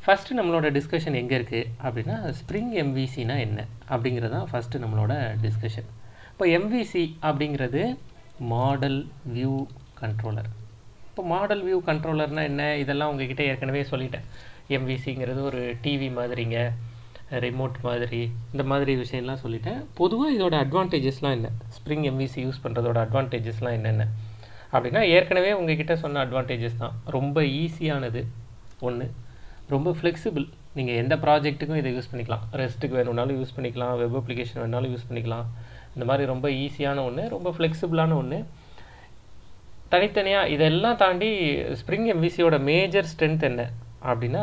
First நம்மளோட discussion எங்கே இருக்குது அப்படின்னா ஸ்ப்ரிங் எம்விசினா என்ன அப்படிங்கிறது தான் ஃபஸ்ட்டு நம்மளோட டிஸ்கஷன் இப்போ எம்விசி அப்படிங்கிறது மாடல் வியூ கண்ட்ரோலர் இப்போ மாடல் வியூ கண்ட்ரோலர்னால் என்ன இதெல்லாம் உங்ககிட்ட ஏற்கனவே சொல்லிட்டேன் எம்விசிங்கிறது ஒரு டிவி மாதிரிங்க ரிமோட் மாதிரி இந்த மாதிரி விஷயம்லாம் சொல்லிட்டேன் பொதுவாக இதோட அட்வான்டேஜஸ்லாம் என்ன ஸ்ப்ரிங் எம்விசி யூஸ் பண்ணுறதோட அட்வான்டேஜஸ்லாம் என்னென்ன அப்படின்னா ஏற்கனவே உங்ககிட்ட சொன்ன அட்வான்டேஜஸ் தான் ரொம்ப ஈஸியானது ஒன்று ரொம்ப ஃப்ளெக்சிபிள் நீங்கள் எந்த ப்ராஜெக்ட்டுக்கும் இதை யூஸ் பண்ணிக்கலாம் ரெஸ்ட்டுக்கு வேணும்னாலும் யூஸ் பண்ணிக்கலாம் வெப் அப்ளிகேஷன் வேணாலும் யூஸ் பண்ணிக்கலாம் இந்த மாதிரி ரொம்ப ஈஸியான ஒன்று ரொம்ப ஃப்ளெக்சிபிளான ஒன்று தனித்தனியாக இதெல்லாம் தாண்டி ஸ்ப்ரிங் எம்விசியோட மேஜர் ஸ்ட்ரென்த் என்ன அப்படின்னா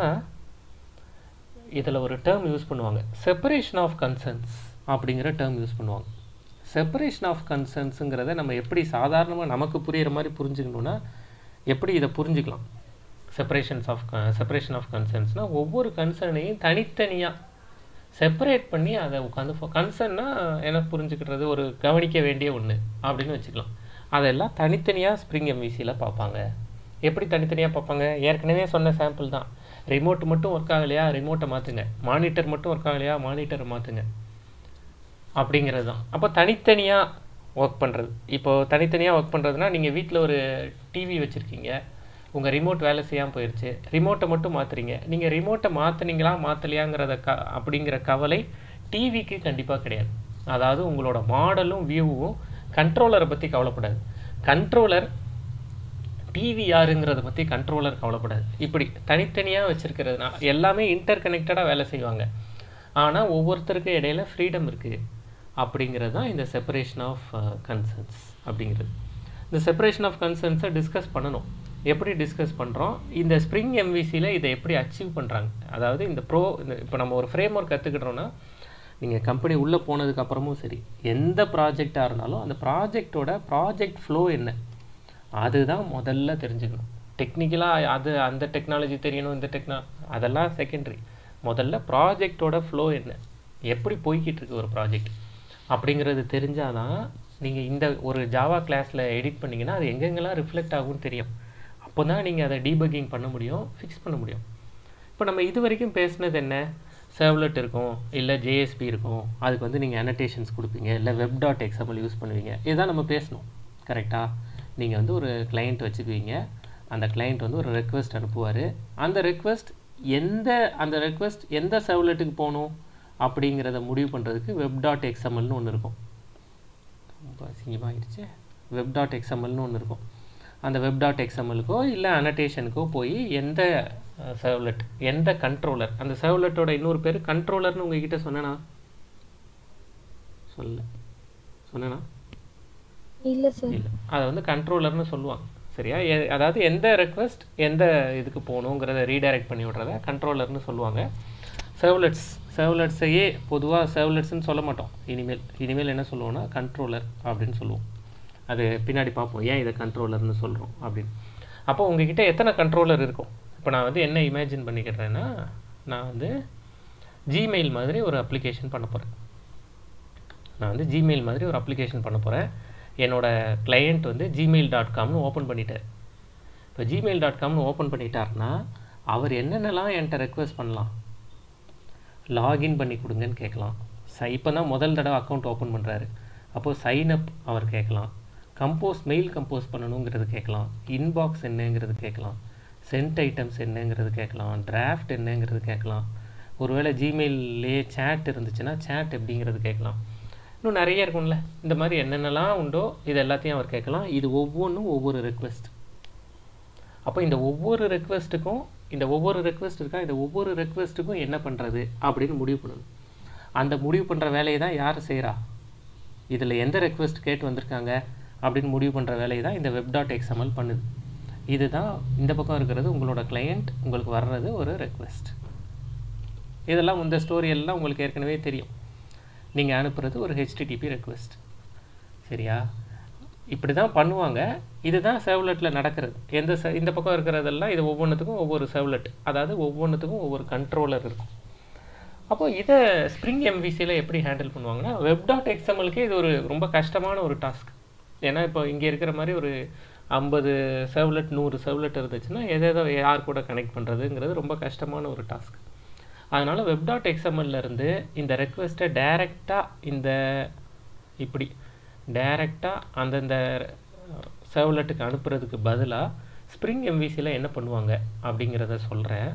இதில் ஒரு டேர்ம் யூஸ் பண்ணுவாங்க செப்பரேஷன் ஆஃப் கன்சர்ன்ஸ் அப்படிங்கிற டேர்ம் யூஸ் பண்ணுவாங்க செப்பரேஷன் ஆஃப் கன்சர்ன்ஸுங்கிறத நம்ம எப்படி சாதாரணமாக நமக்கு புரிகிற மாதிரி புரிஞ்சுக்கணுன்னா எப்படி இதை புரிஞ்சுக்கலாம் செப்பரேஷன்ஸ் ஆஃப் செப்பரேஷன் ஆஃப் கன்சர்ன்ஸ்னால் ஒவ்வொரு கன்சர்னையும் தனித்தனியாக செப்பரேட் பண்ணி அதை உட்காந்து கன்சர்ன்னா எனக்கு புரிஞ்சுக்கிறது ஒரு கவனிக்க வேண்டிய ஒன்று அப்படின்னு வச்சுக்கலாம் அதெல்லாம் தனித்தனியாக ஸ்ப்ரிங் எம்விசியில் பார்ப்பாங்க எப்படி தனித்தனியாக பார்ப்பாங்க ஏற்கனவே சொன்ன சாம்பிள் தான் ரிமோட் மட்டும் ஒர்க் ஆகலையா ரிமோட்டை மாற்றுங்க மானிட்டர் மட்டும் ஒர்க் ஆகலையா மானிட்டரை மாற்றுங்க அப்படிங்கிறது தான் அப்போ தனித்தனியாக ஒர்க் பண்ணுறது இப்போது தனித்தனியாக ஒர்க் பண்ணுறதுனா நீங்கள் வீட்டில் ஒரு டிவி வச்சுருக்கீங்க உங்கள் ரிமோட் வேலை செய்யாமல் போயிடுச்சு ரிமோட்டை மட்டும் மாற்றுறீங்க நீங்கள் ரிமோட்டை மாற்றுனீங்களா மாற்றலையாங்கிறத க அப்படிங்கிற கவலை டிவிக்கு கண்டிப்பாக கிடையாது அதாவது உங்களோட மாடலும் வியூவும் கண்ட்ரோலரை பற்றி கவலைப்படாது கண்ட்ரோலர் டிவி யாருங்கிறத பற்றி கண்ட்ரோலர் கவலைப்படாது இப்படி தனித்தனியாக வச்சுருக்கிறதுனால எல்லாமே இன்டர் கனெக்டடாக வேலை செய்வாங்க ஆனால் ஒவ்வொருத்தருக்கும் இடையில ஃப்ரீடம் இருக்குது அப்படிங்கிறது தான் இந்த செப்பரேஷன் ஆஃப் கன்சர்ன்ஸ் அப்படிங்கிறது இந்த செப்பரேஷன் ஆஃப் கன்சர்ன்ஸை டிஸ்கஸ் பண்ணணும் எப்படி டிஸ்கஸ் பண்ணுறோம் இந்த ஸ்ப்ரிங் எம்விசியில் இதை எப்படி அச்சீவ் பண்ணுறாங்க அதாவது இந்த ப்ரோ இந்த இப்போ நம்ம ஒரு ஃப்ரேம் ஒர்க் கற்றுக்கிட்டோன்னா நீங்கள் கம்பெனி உள்ளே போனதுக்கப்புறமும் சரி எந்த ப்ராஜெக்டாக இருந்தாலும் அந்த ப்ராஜெக்டோட ப்ராஜெக்ட் ஃப்ளோ என்ன அதுதான் முதல்ல தெரிஞ்சுக்கணும் டெக்னிக்கலாக அது அந்த டெக்னாலஜி தெரியணும் இந்த டெக்னா அதெல்லாம் செகண்டரி முதல்ல ப்ராஜெக்டோட ஃப்ளோ என்ன எப்படி போய்கிட்டு இருக்கு ஒரு ப்ராஜெக்ட் அப்படிங்கிறது தெரிஞ்சால் தான் நீங்கள் இந்த ஒரு ஜாவா கிளாஸில் எடிட் பண்ணிங்கன்னா அது எங்கெங்கெல்லாம் ரிஃப்ளெக்ட் ஆகும்னு தெரியும் அப்போ தான் நீங்கள் அதை டீபக்கிங் பண்ண முடியும் ஃபிக்ஸ் பண்ண முடியும் இப்போ நம்ம இது வரைக்கும் பேசுனது என்ன சர்வ்லெட் இருக்கும் இல்லை ஜேஎஸ்பி இருக்கும் அதுக்கு வந்து நீங்கள் அனடேஷன்ஸ் கொடுப்பீங்க இல்லை வெப் டாட் எக்ஸாம்பிள் யூஸ் பண்ணுவீங்க இதுதான் நம்ம பேசணும் கரெக்டாக நீங்கள் வந்து ஒரு கிளைண்ட் வச்சுக்குவீங்க அந்த கிளைண்ட் வந்து ஒரு ரெக்வெஸ்ட் அனுப்புவார் அந்த ரெக்வெஸ்ட் எந்த அந்த ரெக்வெஸ்ட் எந்த சர்வ்லெட்டுக்கு போகணும் அப்படிங்கிறத முடிவு பண்ணுறதுக்கு வெப் டாட் எக்ஸ்எம்எல்னு ஒன்று இருக்கும் ரொம்ப அசிங்கமாகிடுச்சு வெப் டாட் எக்ஸ்எம்எல்னு ஒன்று இருக்கும் அந்த வெப் டாட் எக்ஸ்எம்எலுக்கோ இல்லை அனடேஷனுக்கோ போய் எந்த சர்வ்லெட் எந்த கண்ட்ரோலர் அந்த சர்வ்லெட்டோட இன்னொரு பேர் கண்ட்ரோலர்னு உங்ககிட்ட சொன்னேனா சொல்ல சொன்னேனா இல்ல சார் இல்லை அதை வந்து கண்ட்ரோலர்னு சொல்லுவாங்க சரியா எ- அதாவது எந்த ரெக்வெஸ்ட் எந்த இதுக்கு போகணுங்கிறத ரீடைரக்ட் பண்ணி விட்றத கண்ட்ரோலர்னு சொல்லுவாங்க சர்வ்லெட்ஸ் சர்வ்லெட்ஸையே பொதுவாக சர்வ்லெட்ஸ்னு சொல்ல மாட்டோம் இனிமேல் இனிமேல் என்ன சொல்லுவோம்னா கண்ட்ரோலர் அப்படின்னு சொல்லுவோம் அது பின்னாடி பார்ப்போம் ஏன் இதை கண்ட்ரோலர்னு சொல்கிறோம் அப்படின்னு அப்போ உங்ககிட்ட எத்தனை கண்ட்ரோலர் இருக்கும் இப்போ நான் வந்து என்ன இமேஜின் பண்ணிக்கிறேன்னா நான் வந்து ஜிமெயில் மாதிரி ஒரு அப்ளிகேஷன் பண்ண போகிறேன் நான் வந்து ஜிமெயில் மாதிரி ஒரு அப்ளிகேஷன் பண்ண போகிறேன் என்னோட கிளையண்ட் வந்து ஜிமெயில் டாட் காம்னு ஓப்பன் பண்ணிட்டார் இப்போ ஜிமெயில் டாட் காம்னு ஓப்பன் பண்ணிட்டாருன்னா அவர் என்னென்னலாம் என்கிட்ட ரெக்வெஸ்ட் பண்ணலாம் லாகின் பண்ணி கொடுங்கன்னு கேட்கலாம் சை இப்போ தான் முதல் தடவை அக்கௌண்ட் ஓப்பன் பண்ணுறாரு அப்போது சைன் அப் அவர் கேட்கலாம் கம்போஸ் மெயில் கம்போஸ் பண்ணணுங்கிறது கேட்கலாம் இன்பாக்ஸ் என்னங்கிறது கேட்கலாம் சென்ட் ஐட்டம்ஸ் என்னங்கிறது கேட்கலாம் டிராஃப்ட் என்னங்கிறது கேட்கலாம் ஒருவேளை ஜிமெயிலே சேட் இருந்துச்சுன்னா சேட் எப்படிங்கிறது கேட்கலாம் இன்னும் நிறைய இருக்கும்ல இந்த மாதிரி என்னென்னலாம் உண்டோ இது எல்லாத்தையும் அவர் கேட்கலாம் இது ஒவ்வொன்றும் ஒவ்வொரு ரெக்வெஸ்ட் அப்போ இந்த ஒவ்வொரு ரெக்வெஸ்ட்டுக்கும் இந்த ஒவ்வொரு ரெக்வெஸ்ட் இருக்கா இந்த ஒவ்வொரு ரெக்வெஸ்ட்டுக்கும் என்ன பண்ணுறது அப்படின்னு முடிவு பண்ணணும் அந்த முடிவு பண்ணுற வேலையை தான் யார் செய்கிறா இதில் எந்த ரெக்வெஸ்ட் கேட்டு வந்திருக்காங்க அப்படின்னு முடிவு பண்ணுற வேலையை தான் இந்த வெப் டாட் எக்ஸ்எம்எல் பண்ணுது இதுதான் இந்த பக்கம் இருக்கிறது உங்களோட கிளையண்ட் உங்களுக்கு வர்றது ஒரு ரெக்வெஸ்ட் இதெல்லாம் இந்த ஸ்டோரி எல்லாம் உங்களுக்கு ஏற்கனவே தெரியும் நீங்கள் அனுப்புறது ஒரு ஹெச்டிடிபி ரெக்வெஸ்ட் சரியா இப்படி தான் பண்ணுவாங்க இதுதான் சேவ்லெட்டில் நடக்கிறது எந்த se- இந்த பக்கம் இருக்கிறதெல்லாம் இது ஒவ்வொன்றுத்துக்கும் ஒவ்வொரு சேவ்லெட் அதாவது ஒவ்வொன்றுத்துக்கும் ஒவ்வொரு கண்ட்ரோலர் இருக்கும் அப்போ இதை ஸ்ப்ரிங் எம்விசியில் எப்படி ஹேண்டில் பண்ணுவாங்கன்னா வெப் டாட் எக்ஸ்எம்எல்க்கு இது ஒரு ரொம்ப கஷ்டமான ஒரு டாஸ்க் ஏன்னா இப்போ இங்கே இருக்கிற மாதிரி ஒரு ஐம்பது செவ்லெட் நூறு செவ்லெட் இருந்துச்சுன்னா எதை எதோ யார் கூட கனெக்ட் பண்ணுறதுங்கிறது ரொம்ப கஷ்டமான ஒரு டாஸ்க் அதனால் வெப் டாட் இருந்து இந்த ரெக்வெஸ்ட்டை டைரெக்டாக இந்த இப்படி டைரெக்டாக அந்தந்த சர்வ்லெட்டுக்கு அனுப்புறதுக்கு பதிலாக ஸ்ப்ரிங் எம்விசியில் என்ன பண்ணுவாங்க அப்படிங்கிறத சொல்கிறேன்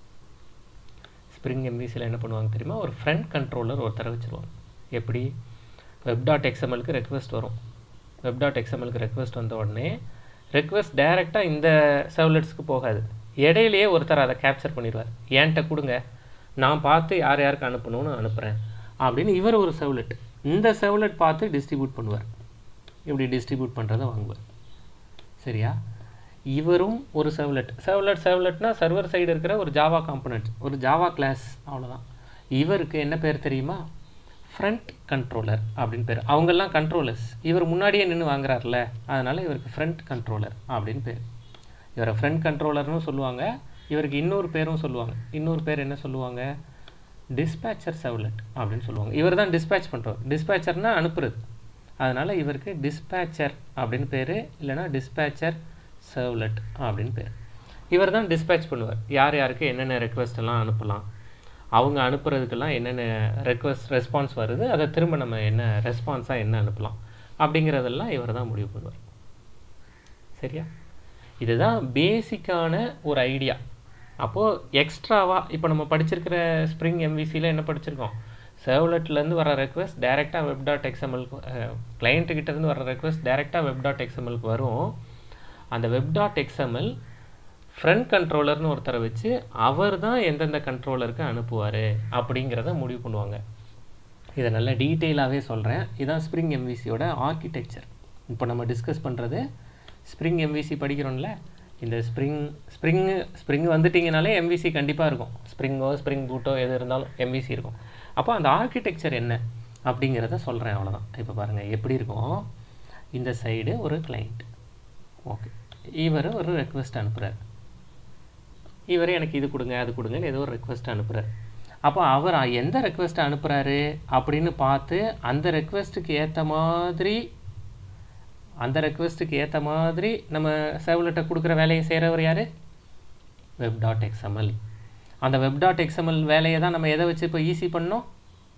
ஸ்ப்ரிங் எம்விசியில் என்ன பண்ணுவாங்க தெரியுமா ஒரு ஃப்ரண்ட் கண்ட்ரோலர் ஒருத்தரை வச்சுருவாங்க எப்படி வெப் டாட் எக்ஸ்எம்எலுக்கு ரெக்வெஸ்ட் வரும் வெப் டாட் எக்ஸ்எம்எலுக்கு ரெக்வெஸ்ட் வந்த உடனே ரெக்வெஸ்ட் டைரெக்டாக இந்த சர்வ்லெட்ஸ்க்கு போகாது இடையிலேயே ஒருத்தர் அதை கேப்சர் பண்ணிடுவார் என்கிட்ட கொடுங்க நான் பார்த்து யார் யாருக்கு அனுப்பணும்னு அனுப்புகிறேன் அப்படின்னு இவர் ஒரு செவ்லெட் இந்த செவ்லெட் பார்த்து டிஸ்ட்ரிபியூட் பண்ணுவார் இப்படி டிஸ்ட்ரிபியூட் பண்ணுறதை வாங்குவார் சரியா இவரும் ஒரு செவ்லெட் செவ்லெட் செவ்லெட்னா சர்வர் சைடு இருக்கிற ஒரு ஜாவா காம்பனண்ட் ஒரு ஜாவா கிளாஸ் அவ்வளோதான் இவருக்கு என்ன பேர் தெரியுமா ஃப்ரண்ட் கண்ட்ரோலர் அப்படின்னு பேர் அவங்கெல்லாம் கண்ட்ரோலர்ஸ் இவர் முன்னாடியே நின்று வாங்குறாருல அதனால் இவருக்கு ஃப்ரண்ட் கண்ட்ரோலர் அப்படின்னு பேர் இவரை ஃப்ரண்ட் கண்ட்ரோலர்னு சொல்லுவாங்க இவருக்கு இன்னொரு பேரும் சொல்லுவாங்க இன்னொரு பேர் என்ன சொல்லுவாங்க டிஸ்பேச்சர் செவ்லெட் அப்படின்னு சொல்லுவாங்க இவர் தான் டிஸ்பேச் பண்ணுறவர் டிஸ்பேச்சர்னா அனுப்புறது அதனால் இவருக்கு டிஸ்பேச்சர் அப்படின்னு பேர் இல்லைனா டிஸ்பேச்சர் சர்வ்லெட் அப்படின்னு பேர் இவர் தான் டிஸ்பேச் பண்ணுவார் யார் யாருக்கு என்னென்ன ரெக்வெஸ்ட் எல்லாம் அனுப்பலாம் அவங்க அனுப்புறதுக்கெல்லாம் என்னென்ன ரெக்வெஸ்ட் ரெஸ்பான்ஸ் வருது அதை திரும்ப நம்ம என்ன ரெஸ்பான்ஸாக என்ன அனுப்பலாம் அப்படிங்கிறதெல்லாம் இவர் தான் முடிவு பண்ணுவார் சரியா இதுதான் பேசிக்கான ஒரு ஐடியா அப்போது எக்ஸ்ட்ராவாக இப்போ நம்ம படிச்சிருக்கிற ஸ்ப்ரிங் எம்விசியில் என்ன படிச்சிருக்கோம் சர்வ்லெட்லேருந்து வர ரெக்வெஸ்ட் டேரெக்டாக வெப் டாட் எக்ஸ்எம்எல்க்கு கிளைண்ட்டுக்கிட்டேருந்து வர ரெக்வெஸ்ட் டேரெக்டாக வெப் டாட் எக்ஸ்எம்எல்க்கு வரும் அந்த வெப் டாட் எக்ஸ்எம்எல் ஃப்ரண்ட் கண்ட்ரோலர்னு ஒருத்தரை வச்சு அவர் தான் எந்தெந்த கண்ட்ரோலருக்கு அனுப்புவார் அப்படிங்கிறத முடிவு பண்ணுவாங்க இதை நல்லா டீட்டெயிலாகவே சொல்கிறேன் இதுதான் ஸ்ப்ரிங் எம்விசியோட ஆர்கிடெக்சர் இப்போ நம்ம டிஸ்கஸ் பண்ணுறது ஸ்ப்ரிங் எம்விசி படிக்கிறோம்ல இந்த ஸ்ப்ரிங் ஸ்ப்ரிங் ஸ்ப்ரிங் வந்துட்டிங்கனாலே எம்விசி கண்டிப்பாக இருக்கும் ஸ்ப்ரிங்கோ ஸ்ப்ரிங் பூட்டோ எது இருந்தாலும் எம்விசி இருக்கும் அப்போ அந்த ஆர்கிடெக்சர் என்ன அப்படிங்கிறத சொல்கிறேன் அவ்வளோதான் இப்போ பாருங்கள் எப்படி இருக்கும் இந்த சைடு ஒரு கிளைண்ட் ஓகே இவர் ஒரு ரெக்வெஸ்ட் அனுப்புகிறார் இவர் எனக்கு இது கொடுங்க அது கொடுங்கன்னு ஏதோ ஒரு ரெக்வெஸ்ட் அனுப்புகிறார் அப்போ அவர் எந்த ரெக்வெஸ்ட்டை அனுப்புகிறாரு அப்படின்னு பார்த்து அந்த ரெக்வெஸ்ட்டுக்கு ஏற்ற மாதிரி அந்த ரெக்வெஸ்ட்டுக்கு ஏற்ற மாதிரி நம்ம சேவலெட்டை கொடுக்குற வேலையை செய்கிறவர் யார் வெப் டாட் எக்ஸ்எம்எல் அந்த வெப் டாட் எக்ஸ்எம்எல் வேலையை தான் நம்ம எதை வச்சு இப்போ ஈஸி பண்ணோம்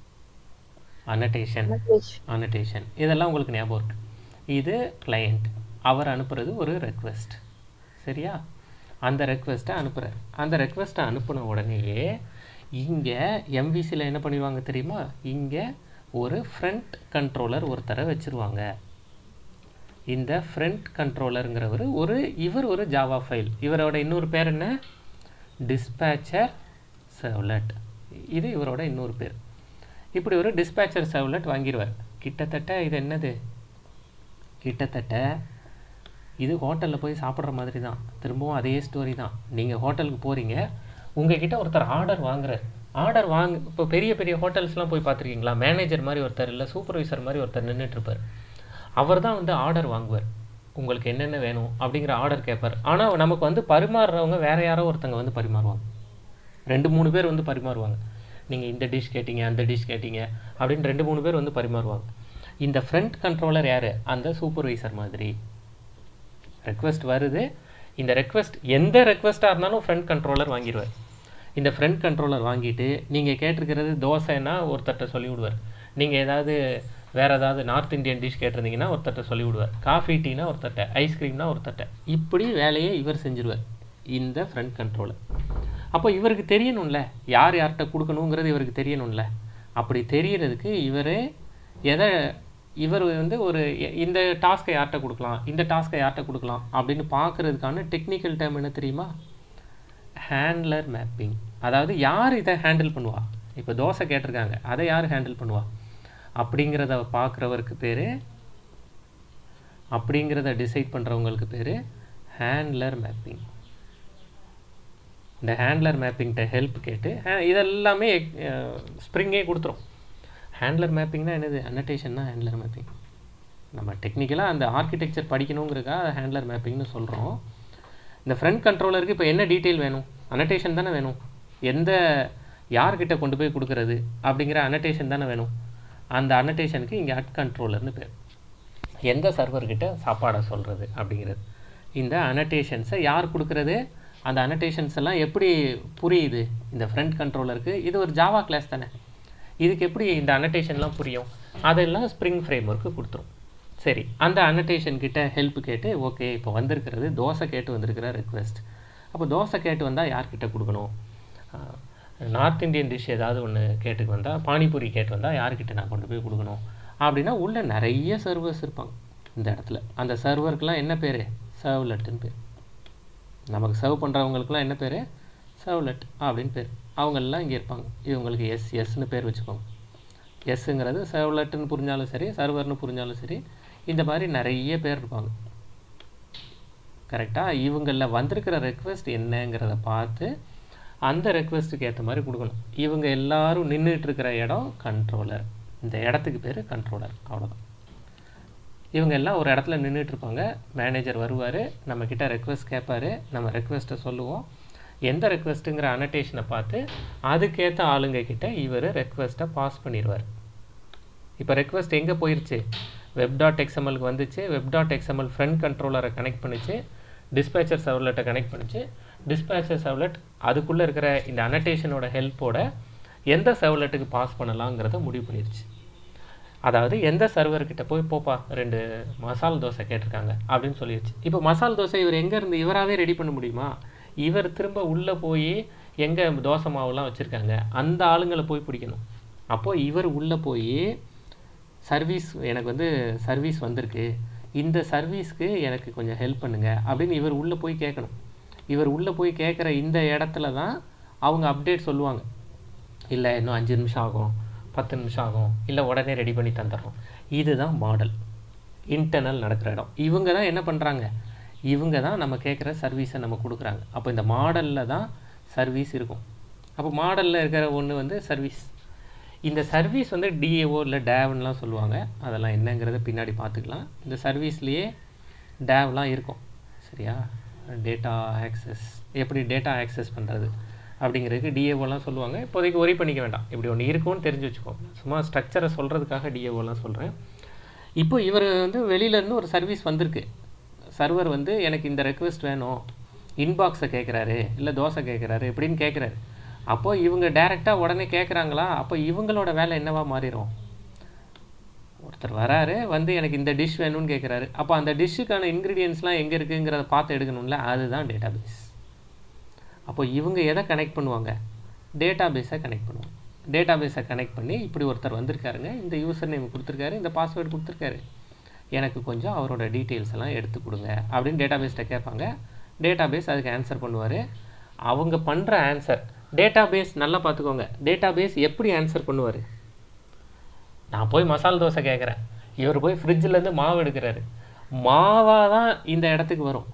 அனடேஷன் அனடேஷன் இதெல்லாம் உங்களுக்கு ஞாபகம் இருக்கு இது கிளையண்ட் அவர் அனுப்புறது ஒரு ரெக்வெஸ்ட் சரியா அந்த ரெக்வெஸ்ட்டை அனுப்புகிறார் அந்த ரெக்வெஸ்ட்டை அனுப்பின உடனேயே இங்கே எம்விசியில் என்ன பண்ணிடுவாங்க தெரியுமா இங்கே ஒரு ஃப்ரண்ட் கண்ட்ரோலர் ஒருத்தரை வச்சுருவாங்க இந்த ஃப்ரண்ட் கண்ட்ரோலருங்கிறவர் ஒரு இவர் ஒரு ஜாவா ஃபைல் இவரோட இன்னொரு பேர் என்ன டிஸ்பேச்சர் சர்வ்லெட் இது இவரோட இன்னொரு பேர் இப்படி ஒரு டிஸ்பேச்சர் சர்வ்லெட் வாங்கிடுவார் கிட்டத்தட்ட இது என்னது கிட்டத்தட்ட இது ஹோட்டலில் போய் சாப்பிட்ற மாதிரி தான் திரும்பவும் அதே ஸ்டோரி தான் நீங்கள் ஹோட்டலுக்கு போகிறீங்க உங்ககிட்ட ஒருத்தர் ஆர்டர் வாங்குறார் ஆர்டர் வாங்க இப்போ பெரிய பெரிய ஹோட்டல்ஸ்லாம் போய் பார்த்துருக்கீங்களா மேனேஜர் மாதிரி ஒருத்தர் இல்லை சூப்பர்வைசர் மாதிரி ஒருத்தர் நின்றுட்டுருப்பார் அவர் தான் வந்து ஆர்டர் வாங்குவார் உங்களுக்கு என்னென்ன வேணும் அப்படிங்கிற ஆர்டர் கேட்பார் ஆனால் நமக்கு வந்து பரிமாறுறவங்க வேறு யாரோ ஒருத்தங்க வந்து பரிமாறுவாங்க ரெண்டு மூணு பேர் வந்து பரிமாறுவாங்க நீங்கள் இந்த டிஷ் கேட்டீங்க அந்த டிஷ் கேட்டீங்க அப்படின்னு ரெண்டு மூணு பேர் வந்து பரிமாறுவாங்க இந்த ஃப்ரண்ட் கண்ட்ரோலர் யார் அந்த சூப்பர்வைசர் மாதிரி ரெக்வெஸ்ட் வருது இந்த ரெக்வெஸ்ட் எந்த ரெக்வெஸ்ட்டாக இருந்தாலும் ஃப்ரண்ட் கண்ட்ரோலர் வாங்கிடுவார் இந்த ஃப்ரண்ட் கண்ட்ரோலர் வாங்கிட்டு நீங்கள் கேட்டிருக்கிறது தோசைன்னா ஒருத்தர்கிட்ட சொல்லி விடுவார் நீங்கள் ஏதாவது வேறு ஏதாவது நார்த் இந்தியன் டிஷ் கேட்டிருந்தீங்கன்னா ஒருத்தர்கிட்ட சொல்லி விடுவார் காஃபி டீனா ஒருத்தர்கிட்ட ஐஸ்கிரீம்னா ஒருத்தர்கிட்ட இப்படி வேலையை இவர் செஞ்சுருவார் இந்த ஃப்ரண்ட் கண்ட்ரோலர் அப்போ இவருக்கு தெரியணும்ல யார் யார்கிட்ட கொடுக்கணுங்கிறது இவருக்கு தெரியணும்ல அப்படி தெரியறதுக்கு இவர் எதை இவர் வந்து ஒரு இந்த டாஸ்க்கை யார்கிட்ட கொடுக்கலாம் இந்த டாஸ்க்கை யார்கிட்ட கொடுக்கலாம் அப்படின்னு பார்க்குறதுக்கான டெக்னிக்கல் டேர்ம் என்ன தெரியுமா ஹேண்ட்லர் மேப்பிங் அதாவது யார் இதை ஹேண்டில் பண்ணுவா இப்போ தோசை கேட்டிருக்காங்க அதை யார் ஹேண்டில் பண்ணுவா அப்படிங்கிறத பார்க்குறவருக்கு பேர் அப்படிங்கிறத டிசைட் பண்ணுறவங்களுக்கு பேர் ஹேண்ட்லர் மேப்பிங் இந்த ஹேண்ட்லர் மேப்பிங்கிட்ட ஹெல்ப் கேட்டு இதெல்லாமே ஸ்ப்ரிங்கே கொடுத்துரும் ஹேண்ட்லர் மேப்பிங்னா என்னது அன்னடேஷன்னா ஹேண்ட்லர் மேப்பிங் நம்ம டெக்னிக்கலாக அந்த ஆர்கிடெக்சர் படிக்கணுங்கிறதுக்காக ஹேண்ட்லர் மேப்பிங்னு சொல்கிறோம் இந்த ஃப்ரண்ட் கண்ட்ரோலருக்கு இப்போ என்ன டீட்டெயில் வேணும் அனடேஷன் தானே வேணும் எந்த யார்கிட்ட கொண்டு போய் கொடுக்குறது அப்படிங்கிற அனடேஷன் தானே வேணும் அந்த அனடேஷனுக்கு இங்கே அட் கண்ட்ரோலர்னு பேர் எந்த சர்வர்கிட்ட சாப்பாடை சொல்கிறது அப்படிங்கிறது இந்த அனடேஷன்ஸை யார் கொடுக்குறது அந்த அனடேஷன்ஸ் எல்லாம் எப்படி புரியுது இந்த ஃப்ரண்ட் கண்ட்ரோலருக்கு இது ஒரு ஜாவா கிளாஸ் தானே இதுக்கு எப்படி இந்த அனடேஷன்லாம் புரியும் அதெல்லாம் ஸ்ப்ரிங் ஃப்ரேம் ஒர்க்கு கொடுத்துரும் சரி அந்த அனடேஷன் கிட்ட ஹெல்ப் கேட்டு ஓகே இப்போ வந்திருக்கிறது தோசை கேட்டு வந்திருக்கிற ரெக்வெஸ்ட் அப்போ தோசை கேட்டு வந்தால் யார்கிட்ட கொடுக்கணும் நார்த் இந்தியன் டிஷ் ஏதாவது ஒன்று கேட்டுக்கு வந்தால் பானிபூரி கேட்டு வந்தால் யார்கிட்ட நான் கொண்டு போய் கொடுக்கணும் அப்படின்னா உள்ள நிறைய சர்வர்ஸ் இருப்பாங்க இந்த இடத்துல அந்த சர்வருக்குலாம் என்ன பேர் சர்வ்லெட்டுன்னு பேர் நமக்கு சர்வ் பண்ணுறவங்களுக்குலாம் என்ன பேர் சர்வ்லெட் அப்படின்னு பேர் அவங்கெல்லாம் இங்கே இருப்பாங்க இவங்களுக்கு எஸ் எஸ்ன்னு பேர் வச்சுக்கோங்க எஸ்ஸுங்கிறது சர்வ்லெட்டுன்னு புரிஞ்சாலும் சரி சர்வர்னு புரிஞ்சாலும் சரி இந்த மாதிரி நிறைய பேர் இருப்பாங்க கரெக்டாக இவங்களில் வந்திருக்கிற ரெக்வெஸ்ட் என்னங்கிறத பார்த்து அந்த ரெக்வெஸ்ட்டுக்கு ஏற்ற மாதிரி கொடுக்கணும் இவங்க எல்லாரும் நின்றுட்டு இருக்கிற இடம் கண்ட்ரோலர் இந்த இடத்துக்கு பேர் கண்ட்ரோலர் அவ்வளோதான் இவங்க எல்லாம் ஒரு இடத்துல நின்றுட்டு இருப்பாங்க மேனேஜர் வருவார் நம்மக்கிட்ட ரெக்வெஸ்ட் கேட்பாரு நம்ம ரெக்வெஸ்ட்டை சொல்லுவோம் எந்த ரெக்வெஸ்ட்டுங்கிற அனடேஷனை பார்த்து அதுக்கேற்ற ஆளுங்க கிட்ட இவர் ரெக்வெஸ்ட்டை பாஸ் பண்ணிடுவார் இப்போ ரெக்வெஸ்ட் எங்கே போயிருச்சு வெப் டாட் எக்ஸ்எம்எல்க்கு வந்துச்சு வெப் டாட் எக்ஸ்எம்எல் ஃப்ரண்ட் கண்ட்ரோலரை கனெக்ட் பண்ணிச்சு டிஸ்பேச்சர் சர்வலெட்டை கனெக்ட் பண்ணிச்சு டிஸ்பேச்சர் சர்வலெட் அதுக்குள்ளே இருக்கிற இந்த அனடேஷனோட ஹெல்ப்போட எந்த சர்வலெட்டுக்கு பாஸ் பண்ணலாங்கிறத முடிவு பண்ணிடுச்சு அதாவது எந்த சர்வர்கிட்ட போய் போப்பா ரெண்டு மசால் தோசை கேட்டிருக்காங்க அப்படின்னு சொல்லிடுச்சு இப்போ மசால் தோசை இவர் எங்கேருந்து இவராகவே ரெடி பண்ண முடியுமா இவர் திரும்ப உள்ளே போய் எங்கே தோசை மாவுலாம் வச்சுருக்காங்க அந்த ஆளுங்களை போய் பிடிக்கணும் அப்போது இவர் உள்ளே போய் சர்வீஸ் எனக்கு வந்து சர்வீஸ் வந்திருக்கு இந்த சர்வீஸ்க்கு எனக்கு கொஞ்சம் ஹெல்ப் பண்ணுங்க அப்படின்னு இவர் உள்ளே போய் கேட்கணும் இவர் உள்ளே போய் கேட்குற இந்த இடத்துல தான் அவங்க அப்டேட் சொல்லுவாங்க இல்லை இன்னும் அஞ்சு நிமிஷம் ஆகும் பத்து நிமிஷம் ஆகும் இல்லை உடனே ரெடி பண்ணி தந்துடுறோம் இதுதான் மாடல் இன்டர்னல் நடக்கிற இடம் இவங்க தான் என்ன பண்ணுறாங்க இவங்க தான் நம்ம கேட்குற சர்வீஸை நம்ம கொடுக்குறாங்க அப்போ இந்த மாடலில் தான் சர்வீஸ் இருக்கும் அப்போ மாடலில் இருக்கிற ஒன்று வந்து சர்வீஸ் இந்த சர்வீஸ் வந்து டிஏஓ இல்லை டேவ்லாம் சொல்லுவாங்க அதெல்லாம் என்னங்கிறத பின்னாடி பார்த்துக்கலாம் இந்த சர்வீஸ்லேயே டேவ்லாம் இருக்கும் சரியா டேட்டா ஆக்சஸ் எப்படி டேட்டா ஆக்சஸ் பண்ணுறது அப்படிங்கிறதுக்கு டிஏஓலாம் சொல்லுவாங்க இப்போதைக்கு ஒரி பண்ணிக்க வேண்டாம் இப்படி ஒன்று இருக்கும்னு தெரிஞ்சு வச்சுக்கோங்க சும்மா ஸ்ட்ரக்சரை சொல்கிறதுக்காக டிஏஓலாம் சொல்கிறேன் இப்போ இவர் வந்து வெளியிலேருந்து ஒரு சர்வீஸ் வந்திருக்கு சர்வர் வந்து எனக்கு இந்த ரெக்வெஸ்ட் வேணும் இன்பாக்ஸை கேட்குறாரு இல்லை தோசை கேட்குறாரு இப்படின்னு கேட்குறாரு அப்போ இவங்க டைரெக்டாக உடனே கேட்குறாங்களா அப்போ இவங்களோட வேலை என்னவா மாறிடும் ஒருத்தர் வராரு வந்து எனக்கு இந்த டிஷ் வேணும்னு கேட்குறாரு அப்போ அந்த டிஷ்ஷுக்கான இன்க்ரீடியன்ஸ்லாம் எங்கே இருக்குங்கிறத பார்த்து எடுக்கணும்ல அதுதான் டேட்டா பேஸ் அப்போ இவங்க எதை கனெக்ட் பண்ணுவாங்க டேட்டா பேஸை கனெக்ட் பண்ணுவாங்க டேட்டா பேஸை கனெக்ட் பண்ணி இப்படி ஒருத்தர் வந்திருக்காருங்க இந்த யூசர் நேம் கொடுத்துருக்காரு இந்த பாஸ்வேர்டு கொடுத்துருக்காரு எனக்கு கொஞ்சம் அவரோட டீட்டெயில்ஸ் எல்லாம் எடுத்து கொடுங்க அப்படின்னு டேட்டா பேஸ்கிட்ட கேட்பாங்க டேட்டா பேஸ் அதுக்கு ஆன்சர் பண்ணுவார் அவங்க பண்ணுற ஆன்சர் டேட்டா பேஸ் நல்லா பார்த்துக்கோங்க டேட்டா பேஸ் எப்படி ஆன்சர் பண்ணுவார் நான் போய் மசால் தோசை கேட்குறேன் இவர் போய் ஃப்ரிட்ஜிலேருந்து மாவு எடுக்கிறாரு மாவாக தான் இந்த இடத்துக்கு வரும்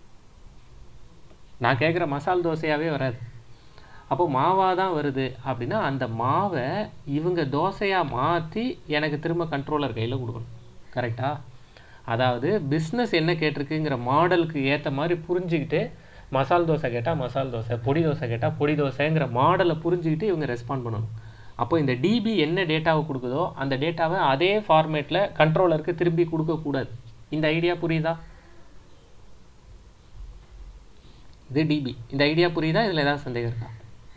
நான் கேட்குற மசால் தோசையாகவே வராது அப்போ மாவாக தான் வருது அப்படின்னா அந்த மாவை இவங்க தோசையாக மாற்றி எனக்கு திரும்ப கண்ட்ரோலர் கையில் கொடுக்கணும் கரெக்டாக அதாவது பிஸ்னஸ் என்ன கேட்டிருக்குங்கிற மாடலுக்கு ஏற்ற மாதிரி புரிஞ்சுக்கிட்டு மசால் தோசை கேட்டால் மசால் தோசை பொடி தோசை கேட்டால் பொடி தோசைங்கிற மாடலை புரிஞ்சுக்கிட்டு இவங்க ரெஸ்பாண்ட் பண்ணணும் அப்போ இந்த டிபி என்ன டேட்டாவை கொடுக்குதோ அந்த டேட்டாவை அதே ஃபார்மேட்டில் கண்ட்ரோலருக்கு திரும்பி கொடுக்கக்கூடாது இந்த ஐடியா புரியுதா இது டிபி இந்த ஐடியா புரியுதா இதில் ஏதாவது சந்தேகம் இருக்கா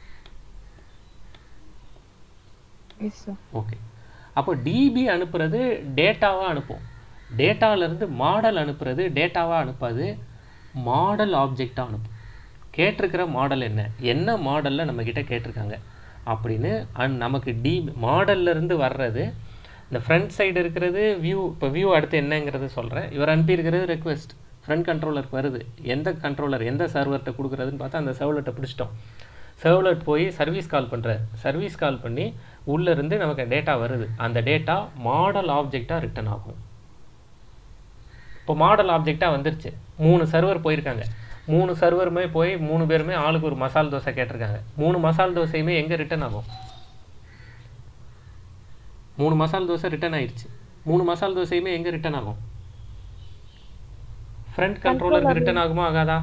எஸ் சார் ஓகே அப்போ டிபி அனுப்புறது டேட்டாவாக அனுப்பும் டேட்டாவிலேருந்து மாடல் அனுப்புறது டேட்டாவாக அனுப்பாது மாடல் ஆப்ஜெக்டாக அனுப்பும் கேட்டிருக்கிற மாடல் என்ன என்ன மாடலில் நம்மக்கிட்ட கேட்டிருக்காங்க அப்படின்னு அண்ட் நமக்கு டி மாடல்லேருந்து வர்றது இந்த ஃப்ரண்ட் சைடு இருக்கிறது வியூ இப்போ வியூ அடுத்து என்னங்கிறது சொல்கிறேன் இவர் அனுப்பியிருக்கிறது ரெக்வெஸ்ட் ஃப்ரண்ட் கண்ட்ரோலருக்கு வருது எந்த கண்ட்ரோலர் எந்த சர்வர்கிட்ட கொடுக்குறதுன்னு பார்த்தா அந்த சர்வர்கிட்ட பிடிச்சிட்டோம் சர்வலட் போய் சர்வீஸ் கால் பண்ணுறாரு சர்வீஸ் கால் பண்ணி உள்ளேருந்து நமக்கு டேட்டா வருது அந்த டேட்டா மாடல் ஆப்ஜெக்டாக ரிட்டர்ன் ஆகும் இப்போ மாடல் ஆப்ஜெக்டாக வந்துருச்சு மூணு சர்வர் போயிருக்காங்க மூணு சர்வருமே போய் மூணு பேருமே ஆளுக்கு ஒரு மசால் தோசை கேட்டிருக்காங்க மூணு மசால் தோசையுமே எங்கே ரிட்டர்ன் ஆகும் மூணு மசால் தோசை ரிட்டர்ன் ஆயிடுச்சு மூணு மசால் தோசையுமே எங்கே ரிட்டர்ன் ஆகும் ஃப்ரண்ட் கண்ட்ரோலருக்கு ரிட்டர்ன் ஆகுமா ஆகாதா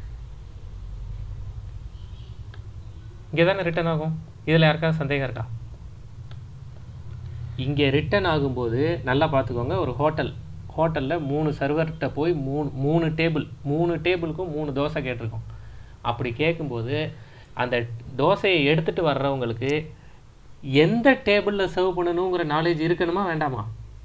இங்கே தானே ரிட்டர்ன் ஆகும் இதில் யாருக்காவது சந்தேகம் இருக்கா இங்கே ரிட்டர்ன் ஆகும்போது நல்லா பார்த்துக்கோங்க ஒரு ஹோட்டல் ஹோட்டலில் மூணு சர்வர்கிட்ட போய் மூணு மூணு டேபிள் மூணு டேபிளுக்கும் மூணு தோசை கேட்டிருக்கோம் அப்படி கேட்கும்போது அந்த தோசையை எடுத்துகிட்டு வர்றவங்களுக்கு எந்த டேபிளில் சர்வ் பண்ணணுங்கிற நாலேஜ் இருக்கணுமா வேண்டாமா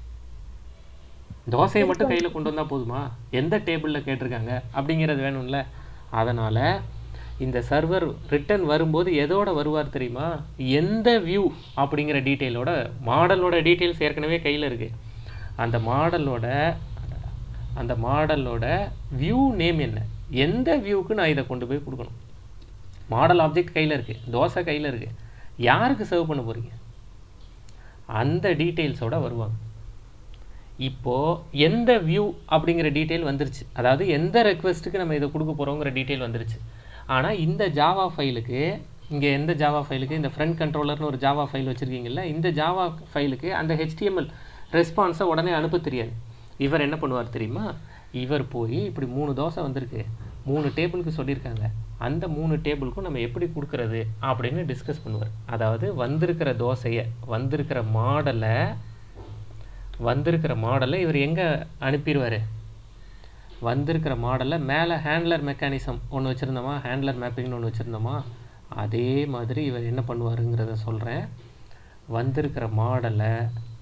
தோசையை மட்டும் கையில் கொண்டு வந்தால் போதுமா எந்த டேபிளில் கேட்டிருக்காங்க அப்படிங்கிறது வேணும்ல அதனால் இந்த சர்வர் ரிட்டர்ன் வரும்போது எதோட வருவார் தெரியுமா எந்த வியூ அப்படிங்கிற டீட்டெயிலோட மாடலோட டீட்டெயில்ஸ் ஏற்கனவே கையில் இருக்குது அந்த மாடலோட அந்த மாடலோட வியூ நேம் என்ன எந்த வியூக்கு நான் இதை கொண்டு போய் கொடுக்கணும் மாடல் ஆப்ஜெக்ட் கையில் இருக்குது தோசை கையில் இருக்குது யாருக்கு சர்வ் பண்ண போகிறீங்க அந்த டீட்டெயில்ஸோட வருவாங்க இப்போது எந்த வியூ அப்படிங்கிற டீட்டெயில் வந்துருச்சு அதாவது எந்த ரெக்வெஸ்ட்டுக்கு நம்ம இதை கொடுக்க போகிறோங்கிற டீட்டெயில் வந்துருச்சு ஆனால் இந்த ஜாவா ஃபைலுக்கு இங்கே எந்த ஜாவா ஃபைலுக்கு இந்த ஃப்ரண்ட் கண்ட்ரோலர்னு ஒரு ஜாவா ஃபைல் வச்சுருக்கீங்கல்ல இந்த ஜாவா ஃபைலுக்கு அந்த ஹெச்டிஎம்எல் ரெஸ்பான்ஸை உடனே அனுப்ப தெரியாது இவர் என்ன பண்ணுவார் தெரியுமா இவர் போய் இப்படி மூணு தோசை வந்திருக்கு மூணு டேபிளுக்கு சொல்லியிருக்காங்க அந்த மூணு டேபிளுக்கும் நம்ம எப்படி கொடுக்கறது அப்படின்னு டிஸ்கஸ் பண்ணுவார் அதாவது வந்திருக்கிற தோசையை வந்திருக்கிற மாடலை வந்திருக்கிற மாடலை இவர் எங்கே அனுப்பிடுவார் வந்திருக்கிற மாடலில் மேலே ஹேண்ட்லர் மெக்கானிசம் ஒன்று வச்சுருந்தோமா ஹேண்ட்லர் மேப்பிங்னு ஒன்று வச்சுருந்தோமா அதே மாதிரி இவர் என்ன பண்ணுவாருங்கிறத சொல்கிறேன் வந்திருக்கிற மாடலை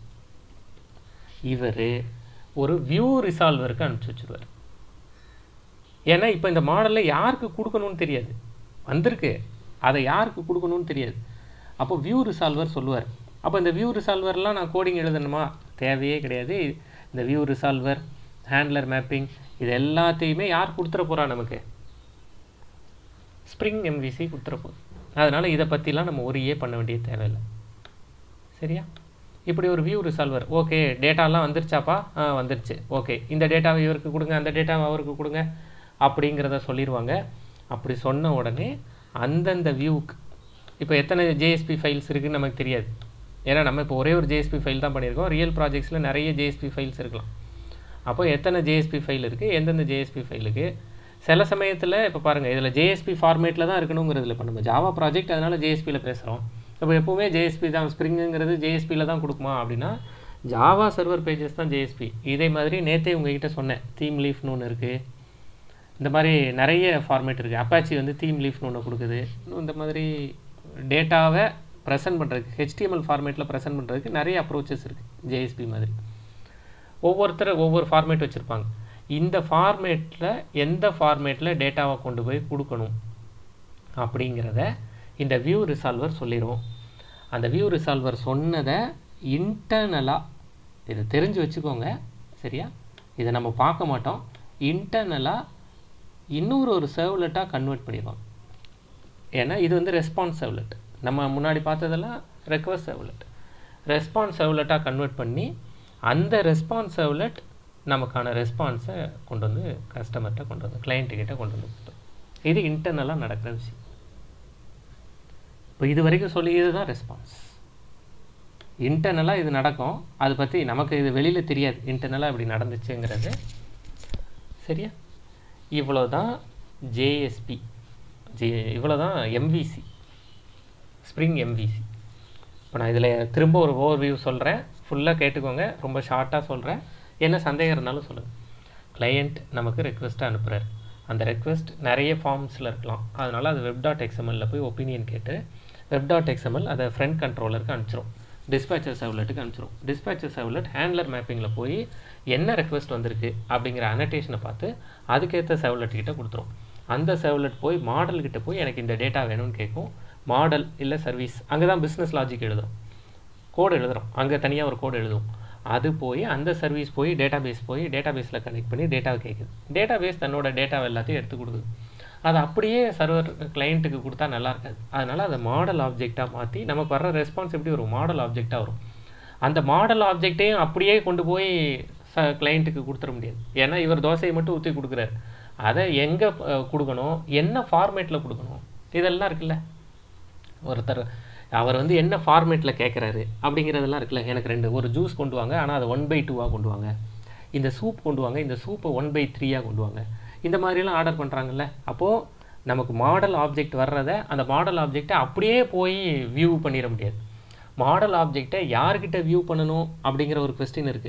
இவர் ஒரு வியூ ரிசால்வருக்கு அனுப்பிச்சி வச்சுருவார் ஏன்னா இப்போ இந்த மாடலில் யாருக்கு கொடுக்கணும்னு தெரியாது வந்திருக்கு அதை யாருக்கு கொடுக்கணும்னு தெரியாது அப்போ வியூ ரிசால்வர் சொல்லுவார் அப்போ இந்த வியூ ரிசால்வர்லாம் நான் கோடிங் எழுதணுமா தேவையே கிடையாது இந்த வியூ ரிசால்வர் ஹேண்ட்லர் மேப்பிங் இது எல்லாத்தையுமே யார் கொடுத்துட போகிறா நமக்கு ஸ்ப்ரிங் எம்விசி கொடுத்துட போகுது அதனால் இதை பற்றிலாம் நம்ம ஒரே பண்ண வேண்டிய தேவையில்லை சரியா இப்படி ஒரு வியூ ரிசால்வர் ஓகே டேட்டாலாம் வந்துருச்சாப்பா ஆ வந்துருச்சு ஓகே இந்த டேட்டாவை இவருக்கு கொடுங்க அந்த டேட்டாவை அவருக்கு கொடுங்க அப்படிங்கிறத சொல்லிடுவாங்க அப்படி சொன்ன உடனே அந்தந்த வியூக்கு இப்போ எத்தனை ஜேஎஸ்பி ஃபைல்ஸ் இருக்குதுன்னு நமக்கு தெரியாது ஏன்னா நம்ம இப்போ ஒரே ஒரு ஜேஎஸ்பி ஃபைல் தான் பண்ணியிருக்கோம் ரியல் ப்ராஜெக்ட்ஸில் நிறைய ஜேஎஸ்பி ஃபைல்ஸ் இருக்கலாம் அப்போ எத்தனை ஜேஎஸ்பி ஃபைல் இருக்குது எந்தெந்த ஜேஎஸ்பி ஃபைலுக்கு சில சமயத்தில் இப்போ பாருங்கள் இதில் ஜேஎஸ்பி ஃபார்மேட்டில் தான் இருக்கணுங்கிறதுல இப்போ நம்ம ஜாவா ப்ராஜெக்ட் அதனால் ஜேஎஸ்பியில் பேசுகிறோம் இப்போ எப்போவுமே ஜேஎஸ்பி தான் ஸ்ப்ரிங்குங்கிறது ஜேஎஸ்பியில் தான் கொடுக்குமா அப்படின்னா ஜாவா சர்வர் பேஜஸ் தான் ஜேஎஸ்பி இதே மாதிரி நேற்றே உங்ககிட்ட சொன்னேன் தீம் லீஃப்னு ஒன்று இருக்குது இந்த மாதிரி நிறைய ஃபார்மேட் இருக்குது அப்பாச்சி வந்து தீம் லீஃப்னு ஒன்று கொடுக்குது இந்த மாதிரி டேட்டாவை ப்ரெசென்ட் பண்ணுறதுக்கு ஹெச்டிஎம்எல் ஃபார்மேட்டில் ப்ரெசென்ட் பண்ணுறதுக்கு நிறைய அப்ரோச்சஸ் இருக்குது ஜேஎஸ்பி மாதிரி ஒவ்வொருத்தர் ஒவ்வொரு ஃபார்மேட் வச்சுருப்பாங்க இந்த ஃபார்மேட்டில் எந்த ஃபார்மேட்டில் டேட்டாவை கொண்டு போய் கொடுக்கணும் அப்படிங்கிறத இந்த வியூ ரிசால்வர் சொல்லிடும் அந்த வியூ ரிசால்வர் சொன்னதை இன்டர்னலாக இதை தெரிஞ்சு வச்சுக்கோங்க சரியா இதை நம்ம பார்க்க மாட்டோம் இன்டர்னலாக இன்னொரு ஒரு சர்வ்லெட்டாக கன்வெர்ட் பண்ணிடுவாங்க ஏன்னா இது வந்து ரெஸ்பான்ஸ் சர்வ்லெட் நம்ம முன்னாடி பார்த்ததெல்லாம் ரெக்வஸ்ட் சர்வ்லெட் ரெஸ்பான்ஸ் சர்வ்லெட்டாக கன்வெர்ட் பண்ணி அந்த ரெஸ்பான்ஸ் சர்வ்லெட் நமக்கான ரெஸ்பான்ஸை கொண்டு வந்து கஸ்டமர்கிட்ட கொண்டு வந்து கிளைண்ட்டுக்கிட்ட கொண்டு வந்து கொடுத்தோம் இது இன்டர்னலாக நடக்கிற விஷயம் இப்போ இது வரைக்கும் சொல்லி இதுதான் ரெஸ்பான்ஸ் இன்டர்னலாக இது நடக்கும் அதை பற்றி நமக்கு இது வெளியில் தெரியாது இன்டர்னலாக இப்படி நடந்துச்சுங்கிறது சரியா இவ்வளோ தான் ஜேஎஸ்பி ஜே இவ்வளோ தான் எம்விசி ஸ்ப்ரிங் எம்விசி இப்போ நான் இதில் திரும்ப ஒரு ஓவர் வியூ சொல்கிறேன் ஃபுல்லாக கேட்டுக்கோங்க ரொம்ப ஷார்ட்டாக சொல்கிறேன் என்ன சந்தேகம் இருந்தாலும் சொல்லுங்கள் கிளையண்ட் நமக்கு ரெக்வெஸ்ட்டாக அனுப்புகிறார் அந்த ரெக்வெஸ்ட் நிறைய ஃபார்ம்ஸில் இருக்கலாம் அதனால் அது வெப் டாட் எக்ஸ்எம்எல்லில் போய் ஒப்பீனியன் கேட்டு வெப் டாட் எக்ஸ்எம்எல் அதை ஃப்ரண்ட் கண்ட்ரோலருக்கு அனுப்பிச்சிரும் டிஸ்பேச்சர் சர்வ்லெட்டுக்கு அனுப்பிச்சிரும் டிஸ்பேச்சர் சர்வ்லெட் ஹேண்ட்லர் மேப்பிங்கில் போய் என்ன ரெக்வெஸ்ட் வந்திருக்கு அப்படிங்கிற அனடேஷனை பார்த்து அதுக்கேற்ற சர்வ்லெட் கிட்ட கொடுத்துரும் அந்த சர்வ்லெட் போய் மாடல் கிட்ட போய் எனக்கு இந்த டேட்டா வேணும்னு கேட்கும் மாடல் இல்லை சர்வீஸ் அங்கே தான் பிஸ்னஸ் லாஜிக் எழுதுறோம் கோடு எழுதுகிறோம் அங்கே தனியாக ஒரு கோடு எழுதுவோம் அது போய் அந்த சர்வீஸ் போய் டேட்டா பேஸ் போய் டேட்டா பேஸில் கனெக்ட் பண்ணி டேட்டாவை கேட்குது டேட்டா பேஸ் தன்னோட டேட்டாவை எல்லாத்தையும் எடுத்து கொடுக்குது அது அப்படியே சர்வர் கிளைண்ட்டுக்கு கொடுத்தா நல்லா இருக்காது அதனால் அதை மாடல் ஆப்ஜெக்டாக மாற்றி நமக்கு வர்ற ரெஸ்பான்ஸ் எப்படி வரும் மாடல் ஆப்ஜெக்டாக வரும் அந்த மாடல் ஆப்ஜெக்டையும் அப்படியே கொண்டு போய் ச கிளைண்ட்டுக்கு கொடுத்துட முடியாது ஏன்னா இவர் தோசையை மட்டும் ஊற்றி கொடுக்குறாரு அதை எங்கே கொடுக்கணும் என்ன ஃபார்மேட்டில் கொடுக்கணும் இதெல்லாம் இருக்குல்ல ஒருத்தர் அவர் வந்து என்ன ஃபார்மேட்டில் கேட்குறாரு அப்படிங்கிறதெல்லாம் இருக்குல்ல எனக்கு ரெண்டு ஒரு ஜூஸ் கொண்டு வாங்க ஆனால் அதை ஒன் பை டூவாக கொண்டு வாங்க இந்த சூப் கொண்டு வாங்க இந்த சூப்பை ஒன் பை த்ரீயாக கொண்டு வாங்க இந்த மாதிரிலாம் ஆர்டர் பண்ணுறாங்கல்ல அப்போது நமக்கு மாடல் ஆப்ஜெக்ட் வர்றதை அந்த மாடல் ஆப்ஜெக்டை அப்படியே போய் வியூ பண்ணிட முடியாது மாடல் ஆப்ஜெக்டை யார்கிட்ட வியூ பண்ணணும் அப்படிங்கிற ஒரு கொஸ்டின் இருக்குது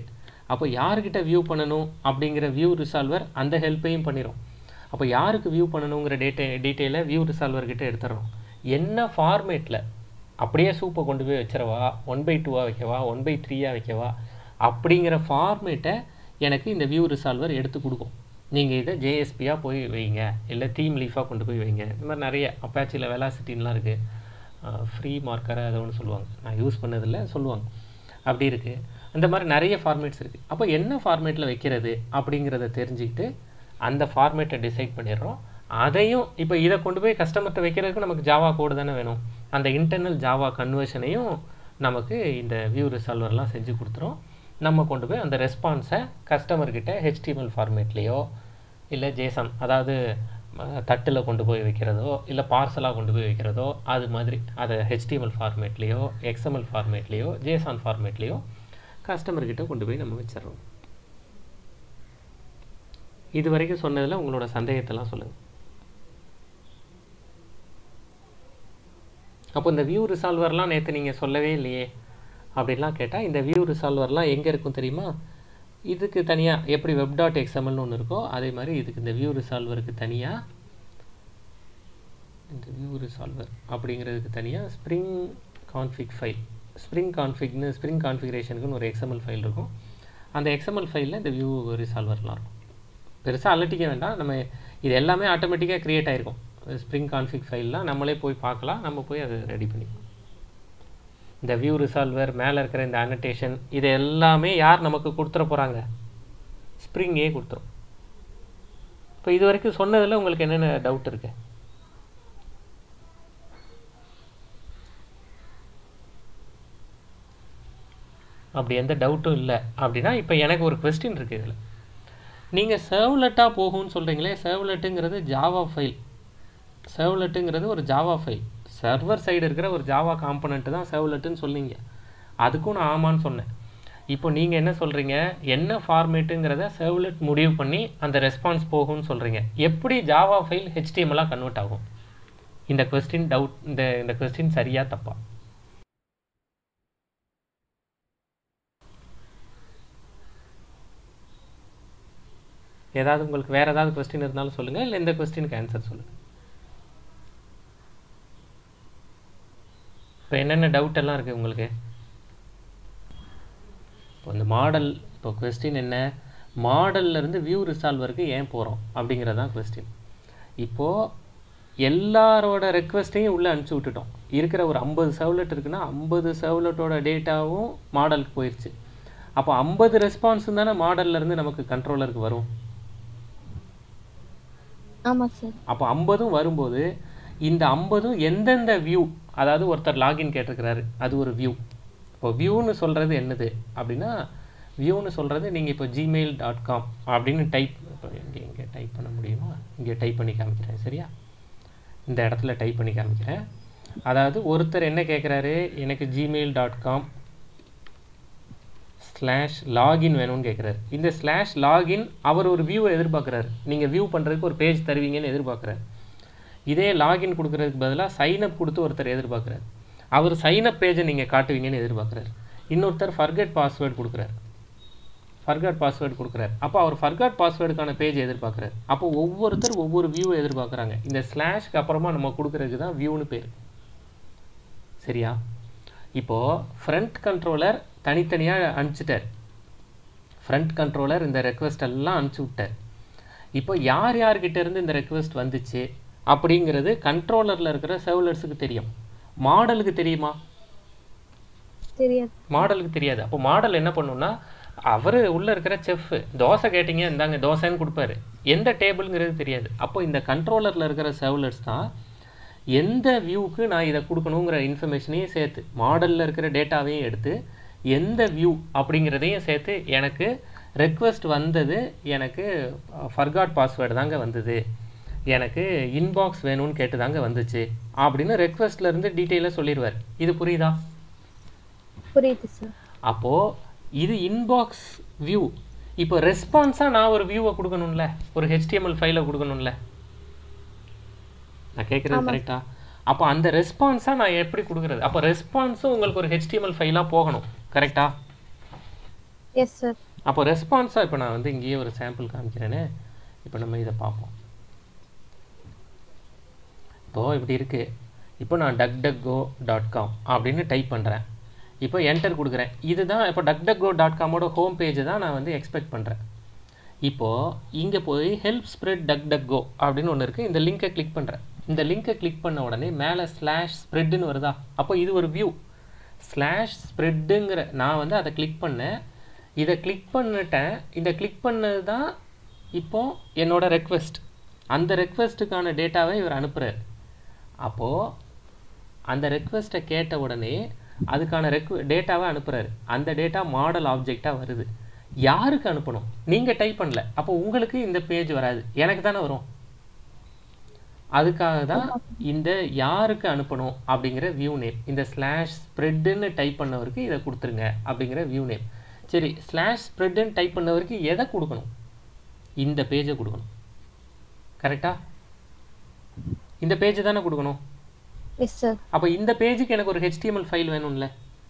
அப்போ யார்கிட்ட வியூ பண்ணணும் அப்படிங்கிற வியூ ரிசால்வர் அந்த ஹெல்ப்பையும் பண்ணிடும் அப்போ யாருக்கு வியூ பண்ணணுங்கிற டேட்டை டீட்டெயிலை வியூ ரிசால்வர் கிட்ட எடுத்துடுறோம் என்ன ஃபார்மேட்டில் அப்படியே சூப்பை கொண்டு போய் வச்சிடவா ஒன் பை டூவாக வைக்கவா ஒன் பை த்ரீயாக வைக்கவா அப்படிங்கிற ஃபார்மேட்டை எனக்கு இந்த வியூ ரிசால்வர் எடுத்து கொடுக்கும் நீங்கள் இதை ஜேஎஸ்பியாக போய் வைங்க இல்லை தீம் லீஃபாக கொண்டு போய் வைங்க இந்த மாதிரி நிறைய அப்பாச்சியில் வெலாசிட்டின்லாம் இருக்குது ஃப்ரீ மார்க்கரை அதை ஒன்று சொல்லுவாங்க நான் யூஸ் பண்ணதில்ல சொல்லுவாங்க அப்படி இருக்குது அந்த மாதிரி நிறைய ஃபார்மேட்ஸ் இருக்குது அப்போ என்ன ஃபார்மேட்டில் வைக்கிறது அப்படிங்கிறத தெரிஞ்சுக்கிட்டு அந்த ஃபார்மேட்டை டிசைட் பண்ணிடுறோம் அதையும் இப்போ இதை கொண்டு போய் கஸ்டமர்கிட்ட வைக்கிறதுக்கு நமக்கு ஜாவா கோடு தானே வேணும் அந்த இன்டர்னல் ஜாவா கன்வர்ஷனையும் நமக்கு இந்த வியூ ரிசால்வர்லாம் செஞ்சு கொடுத்துரும் நம்ம கொண்டு போய் அந்த ரெஸ்பான்ஸை கஸ்டமர்கிட்ட ஹெச்டிஎம்எல் ஃபார்மேட்லேயோ இல்லை ஜேசன் அதாவது தட்டில் கொண்டு போய் வைக்கிறதோ இல்லை பார்சலாக கொண்டு போய் வைக்கிறதோ அது மாதிரி அதை ஹெச்டிஎம்எல் ஃபார்மேட்லேயோ எக்ஸ்எம்எல் ஃபார்மேட்லேயோ ஜேசான் ஃபார்மேட்லேயோ கஸ்டமர்கிட்ட கொண்டு போய் நம்ம வச்சிடுறோம் இது வரைக்கும் சொன்னதில் உங்களோட சந்தேகத்தெல்லாம் சொல்லுங்கள் அப்போ இந்த வியூ ரிசால்வர்லாம் நேற்று நீங்கள் சொல்லவே இல்லையே அப்படின்லாம் கேட்டால் இந்த வியூ ரிசால்வர்லாம் எங்கே இருக்கும் தெரியுமா இதுக்கு தனியாக எப்படி வெப் டாட் எக்ஸ்எம்எல்னு ஒன்று இருக்கோ அதே மாதிரி இதுக்கு இந்த வியூ ரிசால்வருக்கு தனியாக இந்த வியூ ரிசால்வர் அப்படிங்கிறதுக்கு தனியாக ஸ்ப்ரிங் கான்ஃபிக் ஃபைல் ஸ்ப்ரிங் கான்ஃபிக்னு ஸ்ப்ரிங் கான்ஃபிகரேஷனுக்குன்னு ஒரு எக்ஸ்எம்எல் ஃபைல் இருக்கும் அந்த எக்ஸ்எம்எல் ஃபைலில் இந்த வியூ ரிசால்வர்லாம் இருக்கும் பெருசாக அலட்டிக்க வேண்டாம் நம்ம இது எல்லாமே ஆட்டோமேட்டிக்காக க்ரியேட் ஆகிருக்கும் ஸ்ப்ரிங் கான்ஃபிக் ஃபைல்லாம் நம்மளே போய் பார்க்கலாம் நம்ம போய் அதை ரெடி பண்ணிக்கலாம் இந்த வியூ ரிசால்வர் மேலே இருக்கிற இந்த அனடேஷன் இது எல்லாமே யார் நமக்கு கொடுத்துட போகிறாங்க ஸ்ப்ரிங்கே கொடுத்துரும் இப்போ இது வரைக்கும் சொன்னதில் உங்களுக்கு என்னென்ன டவுட் இருக்கு அப்படி எந்த டவுட்டும் இல்லை அப்படின்னா இப்போ எனக்கு ஒரு கொஸ்டின் இருக்குது இதில் நீங்கள் சர்வ்லெட்டாக போகும்னு சொல்கிறீங்களே சர்வ்லெட்டுங்கிறது ஜாவா ஃபைல் சர்வ்லெட்டுங்கிறது ஒரு ஜாவா ஃபைல் சர்வர் சைடு இருக்கிற ஒரு ஜாவா காம்பனண்ட்டு தான் சர்வ்லெட்டுன்னு சொன்னீங்க அதுக்கும் நான் ஆமான்னு சொன்னேன் இப்போ நீங்கள் என்ன சொல்கிறீங்க என்ன ஃபார்மேட்டுங்கிறத சர்வ்லெட் முடிவு பண்ணி அந்த ரெஸ்பான்ஸ் போகும்னு சொல்கிறீங்க எப்படி ஜாவா ஃபைல் ஹெச்டிஎம்எல்லாம் கன்வெர்ட் ஆகும் இந்த கொஸ்டின் டவுட் இந்த இந்த கொஸ்டின் சரியா தப்பா ஏதாவது உங்களுக்கு வேறு ஏதாவது கொஸ்டின் இருந்தாலும் சொல்லுங்கள் இல்லை இந்த கொஸ்டினுக்கு ஆன்சர் சொல்லுங்கள் இப்போ என்னென்ன டவுட் எல்லாம் இருக்குது உங்களுக்கு இப்போ இந்த மாடல் இப்போ கொஸ்டின் என்ன மாடல்லேருந்து வியூ ரிசால்வருக்கு ஏன் போகிறோம் அப்படிங்கிறது தான் கொஸ்டின் இப்போது எல்லாரோட ரெக்வஸ்ட்டையும் உள்ளே அனுப்பிச்சி விட்டுட்டோம் இருக்கிற ஒரு ஐம்பது சர்வ்லெட் இருக்குன்னா ஐம்பது சர்வ்லெட்டோட டேட்டாவும் மாடலுக்கு போயிடுச்சு அப்போ ஐம்பது ரெஸ்பான்ஸும் தானே மாடல்லேருந்து நமக்கு கண்ட்ரோலருக்கு வரும் ஆமாம் சார் அப்போ ஐம்பதும் வரும்போது இந்த ஐம்பதும் எந்தெந்த வியூ அதாவது ஒருத்தர் லாகின் கேட்டிருக்கிறாரு அது ஒரு வியூ இப்போ வியூன்னு சொல்கிறது என்னது அப்படின்னா வியூன்னு சொல்கிறது நீங்கள் இப்போ ஜிமெயில் டாட் காம் அப்படின்னு டைப் இப்போ இங்கே இங்கே டைப் பண்ண முடியுமா இங்கே டைப் பண்ணி காமிக்கிறேன் சரியா இந்த இடத்துல டைப் பண்ணி காமிக்கிறேன் அதாவது ஒருத்தர் என்ன கேட்குறாரு எனக்கு Gmail dot com slash login வேணும்னு கேட்குறாரு இந்த ஸ்லாஷ் லாகின் அவர் ஒரு வியூவை எதிர்பார்க்குறாரு நீங்கள் வியூ பண்ணுறதுக்கு ஒரு பேஜ் தருவீங்கன்னு எதிர்பார்க்குறாரு இதே லாகின் கொடுக்குறதுக்கு பதிலாக சைனப் கொடுத்து ஒருத்தர் எதிர்பார்க்குறாரு அவர் சைனப் பேஜை நீங்கள் காட்டுவீங்கன்னு எதிர்பார்க்குறாரு இன்னொருத்தர் ஃபர்கட் பாஸ்வேர்டு கொடுக்குறாரு ஃபர்காட் பாஸ்வேர்டு கொடுக்குறாரு அப்போ அவர் ஃபர்காட் பாஸ்வேர்டுக்கான பேஜ் எதிர்பார்க்குறாரு அப்போ ஒவ்வொருத்தர் ஒவ்வொரு வியூவை எதிர்பார்க்குறாங்க இந்த ஸ்லாஷ்க்கு அப்புறமா நம்ம கொடுக்குறதுக்கு தான் வியூன்னு பேர் சரியா இப்போது ஃப்ரண்ட் கண்ட்ரோலர் தனித்தனியாக அனுப்பிச்சிட்டார் ஃப்ரண்ட் கண்ட்ரோலர் இந்த ரெக்வஸ்ட் எல்லாம் அனுப்பிச்சி விட்டார் இப்போ யார் யார்கிட்ட இருந்து இந்த ரெக்வஸ்ட் வந்துச்சு அப்படிங்கிறது கண்ட்ரோலரில் இருக்கிற சர்வலர்ஸுக்கு தெரியும் மாடலுக்கு தெரியுமா தெரியாது மாடலுக்கு தெரியாது அப்போ மாடல் என்ன பண்ணுன்னா அவர் உள்ளே இருக்கிற செஃப் தோசை கேட்டிங்க இந்தாங்க தோசைன்னு கொடுப்பாரு எந்த டேபிளுங்கிறது தெரியாது அப்போ இந்த கண்ட்ரோலரில் இருக்கிற சர்வலர்ஸ் தான் எந்த வியூக்கு நான் இதை கொடுக்கணுங்கிற இன்ஃபர்மேஷனையும் சேர்த்து மாடலில் இருக்கிற டேட்டாவையும் எடுத்து எந்த வியூ அப்படிங்கிறதையும் சேர்த்து எனக்கு ரெக்வஸ்ட் வந்தது எனக்கு ஃபர்காட் பாஸ்வேர்டு தாங்க வந்தது எனக்கு இன்பாக்ஸ் வேணும்னு கேட்டு தாங்க வந்துச்சு அப்படின்னு ரெக்வஸ்ட்ல இருந்து டீட்டெயிலாக சொல்லிடுவார் இது புரியுதா புரியுது சார் அப்போது இது இன்பாக்ஸ் வியூ இப்போ ரெஸ்பான்ஸாக நான் ஒரு வியூவை கொடுக்கணும்ல ஒரு ஹெச்டிஎம்எல் ஃபைலை கொடுக்கணும்ல நான் கேட்குறது கரெக்டா அப்போ அந்த ரெஸ்பான்ஸாக நான் எப்படி கொடுக்குறது அப்போ ரெஸ்பான்ஸும் உங்களுக்கு ஒரு ஹெச்டிஎம்எல் ஃபைலாக போகணும் கரெக்டா எஸ் சார் அப்போ ரெஸ்பான்ஸாக இப்போ நான் வந்து இங்கேயே ஒரு சாம்பிள் காமிக்கிறேனே இப்போ நம்ம இதை பார்ப்போம் இப்போது இப்படி இருக்குது இப்போ நான் DuckDuckGo dot com அப்படின்னு டைப் பண்ணுறேன் இப்போ என்டர் கொடுக்குறேன் இதுதான் இப்போ டக் டக் கோ டாட் காமோட ஹோம் பேஜை தான் நான் வந்து எக்ஸ்பெக்ட் பண்ணுறேன் இப்போது இங்கே போய் ஹெல்ப் ஸ்ப்ரெட் டக் டக் கோ அப்படின்னு ஒன்று இருக்குது இந்த லிங்கை கிளிக் பண்ணுறேன் இந்த லிங்கை கிளிக் பண்ண உடனே மேலே ஸ்லாஷ் ஸ்ப்ரெட்டுன்னு வருதா அப்போ இது ஒரு வியூ ஸ்லாஷ் ஸ்ப்ரெட்டுங்கிற நான் வந்து அதை கிளிக் பண்ணேன் இதை கிளிக் பண்ணிட்டேன் இதை கிளிக் பண்ணது தான் இப்போ என்னோட ரெக்வெஸ்ட் அந்த ரெக்வெஸ்ட்டுக்கான டேட்டாவை இவர் அனுப்புகிறார் அப்போது அந்த ரெக்வெஸ்ட்டை கேட்ட உடனே அதுக்கான ரெக்வ டேட்டாவை அனுப்புகிறாரு அந்த டேட்டா மாடல் ஆப்ஜெக்டாக வருது யாருக்கு அனுப்பணும் நீங்கள் டைப் பண்ணல அப்போ உங்களுக்கு இந்த பேஜ் வராது எனக்கு தானே வரும் அதுக்காக தான் இந்த யாருக்கு அனுப்பணும் அப்படிங்கிற வியூ நேம் இந்த ஸ்லாஷ் ஸ்ப்ரெட்டுன்னு டைப் பண்ணவருக்கு இதை கொடுத்துருங்க அப்படிங்கிற வியூ நேம் சரி ஸ்லாஷ் ஸ்ப்ரெட்டுன்னு டைப் பண்ணவருக்கு எதை கொடுக்கணும் இந்த பேஜை கொடுக்கணும் கரெக்டா இந்த பேஜ் தானே கொடுக்கணும் எஸ் சார் அப்போ இந்த பேஜுக்கு எனக்கு ஒரு HTML ஃபைல் வேணும்ல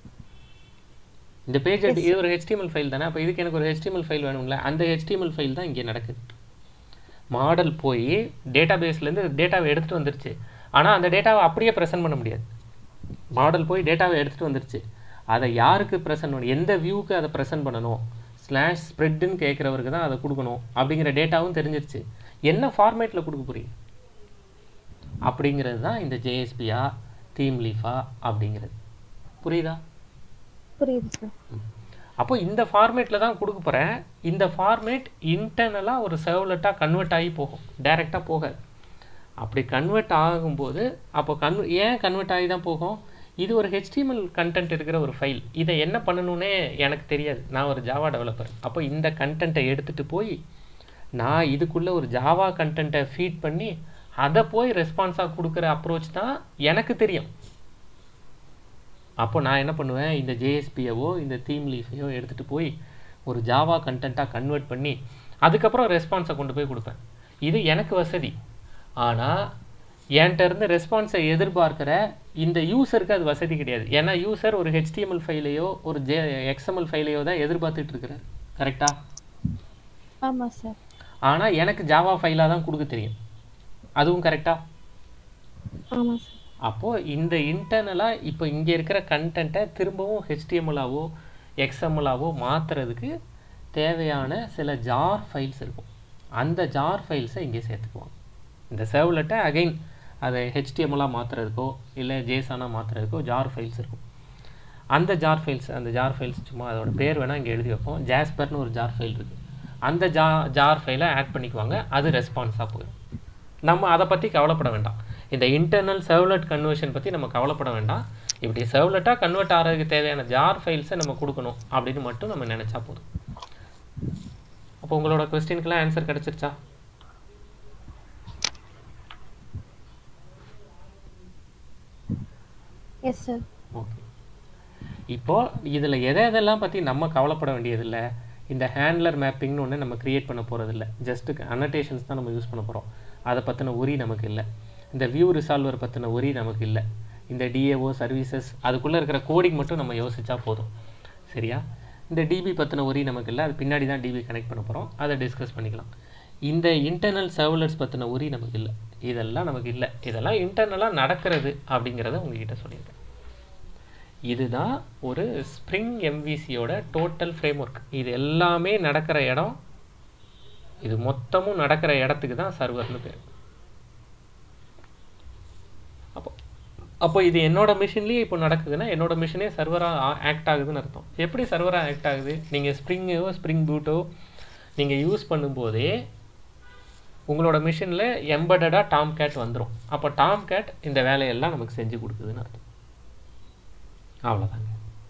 இந்த பேஜ் இது ஒரு HTML ஃபைல் தானே அப்போ இதுக்கு எனக்கு ஒரு HTML ஃபைல் வேணும்ல அந்த HTML ஃபைல் தான் இங்கே நடக்குது மாடல் போய் டேட்டா பேஸ்லேருந்து டேட்டாவை எடுத்துகிட்டு வந்துருச்சு ஆனால் அந்த டேட்டாவை அப்படியே ப்ரெசென்ட் பண்ண முடியாது மாடல் போய் டேட்டாவை எடுத்துகிட்டு வந்துருச்சு அதை யாருக்கு ப்ரெசென்ட் பண்ணணும் எந்த வியூக்கு அதை ப்ரெசென்ட் பண்ணணும் ஸ்லாஷ் ஸ்ப்ரெட்டுன்னு கேட்குறவருக்கு தான் அதை கொடுக்கணும் அப்படிங்கிற டேட்டாவும் தெரிஞ்சிருச்சு என்ன ஃபார்மேட்டில் கொடுக்க போறீங்க அப்படிங்கிறது தான் இந்த ஜேஎஸ்பியா தீம் லீஃபா அப்படிங்கிறது புரியுதா புரியுது சார் அப்போ இந்த ஃபார்மேட்டில் தான் கொடுக்க போகிறேன் இந்த ஃபார்மேட் இன்டர்னலாக ஒரு சர்வ்லெட்டாக கன்வெர்ட் ஆகி போகும் டைரெக்டாக போகாது அப்படி கன்வெர்ட் ஆகும்போது அப்போ கன் ஏன் கன்வெர்ட் ஆகி தான் போகும் இது ஒரு HTML கண்டென்ட் இருக்கிற ஒரு ஃபைல் இதை என்ன பண்ணணும்னே எனக்கு தெரியாது நான் ஒரு ஜாவா டெவலப்பர் அப்போ இந்த கண்டென்ட்டை எடுத்துகிட்டு போய் நான் இதுக்குள்ளே ஒரு ஜாவா கண்டென்ட்டை ஃபீட் பண்ணி அதை போய் ரெஸ்பான்ஸாக கொடுக்குற அப்ரோச் தான் எனக்கு தெரியும் அப்போ நான் என்ன பண்ணுவேன் இந்த ஜேஎஸ்பியவோ இந்த தீம் லீஃபையோ எடுத்துகிட்டு போய் ஒரு ஜாவா கண்டென்ட்டாக கன்வெர்ட் பண்ணி அதுக்கப்புறம் ரெஸ்பான்ஸை கொண்டு போய் கொடுப்பேன் இது எனக்கு வசதி ஆனால் என்கிட்ட இருந்து ரெஸ்பான்ஸை எதிர்பார்க்கிற இந்த யூசருக்கு அது வசதி கிடையாது ஏன்னா யூசர் ஒரு HTML ஃபைலையோ ஒரு ஜே எக்ஸ்எம்எல் ஃபைலையோ தான் எதிர்பார்த்துட்டு இருக்கிறார் கரெக்டா ஆமாம் சார் ஆனால் எனக்கு ஜாவா ஃபைலாக தான் கொடுக்க தெரியும் அதுவும் கரெக்டா ஆமாம் சார் அப்போது இந்த இன்டர்னலாக இப்போ இங்கே இருக்கிற கண்டென்ட்டை திரும்பவும் ஹெச்டிஎம்எல்லாவோ எக்ஸ்எம்எல்லாவோ மாற்றுறதுக்கு தேவையான சில ஜார் ஃபைல்ஸ் இருக்கும் அந்த ஜார் ஃபைல்ஸை இங்கே சேர்த்துக்குவோம் இந்த சர்வ்லெட்டை அகைன் அதை ஹெச்டிஎம்எல்லாக மாற்றுறதுக்கோ இல்லை ஜேசானாக மாற்றுறதுக்கோ ஜார் ஃபைல்ஸ் இருக்கும் அந்த ஜார் ஃபைல்ஸ் அந்த ஜார் ஃபைல்ஸ் சும்மா அதோட பேர் வேணால் இங்கே எழுதி வைப்போம் ஜாஸ்பர்னு ஒரு ஜார் ஃபைல் இருக்குது அந்த ஜா ஜார் ஃபைலை ஆட் பண்ணிக்குவாங்க அது ரெஸ்பான்ஸாக போயிடும் நம்ம அதை பற்றி கவலைப்பட வேண்டாம் இந்த இன்டர்னல் சர்வ்லெட் கன்வர்ஷன் பற்றி நம்ம கவலைப்பட வேண்டாம் இப்படி சர்வ்லெட்டாக கன்வெர்ட் ஆகிறதுக்கு தேவையான ஜார் ஃபைல்ஸை நம்ம கொடுக்கணும் அப்படின்னு மட்டும் நம்ம நினச்சா போதும் அப்போ உங்களோட கொஸ்டினுக்கெல்லாம் ஆன்சர் கிடச்சிருச்சா எஸ் சார் ஓகே இப்போ இதில் எதை எதெல்லாம் பற்றி நம்ம கவலைப்பட வேண்டியதில்லை இந்த ஹேண்ட்லர் மேப்பிங்னு ஒன்று நம்ம கிரியேட் பண்ண போகிறதில்ல ஜஸ்ட்டு அனடேஷன்ஸ் தான் நம்ம யூஸ் பண்ண போகிறோம் அதை பற்றின உரி நமக்கு இல்லை இந்த வியூ ரிசால்வர் பற்றின உரி நமக்கு இல்லை இந்த டிஏஓ சர்வீசஸ் அதுக்குள்ளே இருக்கிற கோடிங் மட்டும் நம்ம யோசிச்சா போதும் சரியா இந்த டிபி பற்றின உரி நமக்கு இல்லை அது பின்னாடி தான் டிபி கனெக்ட் பண்ண போகிறோம் அதை டிஸ்கஸ் பண்ணிக்கலாம் இந்த இன்டர்னல் சர்வலர்ஸ் பற்றின உரி நமக்கு இல்லை இதெல்லாம் நமக்கு இல்லை இதெல்லாம் இன்டர்னலாக நடக்கிறது அப்படிங்கிறத உங்ககிட்ட சொல்லியிருக்கேன் இதுதான் ஒரு ஸ்ப்ரிங் எம்விசியோட டோட்டல் ஃப்ரேம் ஒர்க் இது எல்லாமே நடக்கிற இடம் இது மொத்தமும் நடக்கிற இடத்துக்கு தான் சர்வர்னு பேர் அப்போ அப்போ இது என்னோட மிஷின்லேயே இப்போ நடக்குதுன்னா என்னோட மிஷினே சர்வராக ஆக்ட் ஆகுதுன்னு அர்த்தம் எப்படி சர்வராக ஆக்ட் ஆகுது நீங்கள் ஸ்ப்ரிங்கோ ஸ்ப்ரிங் பூட்டோ நீங்கள் யூஸ் பண்ணும்போதே உங்களோட மிஷினில் எம்படடாக டாம் கேட் வந்துடும் அப்போ டாம் கேட் இந்த வேலையெல்லாம் நமக்கு செஞ்சு கொடுக்குதுன்னு அர்த்தம் அவ்வளோதாங்க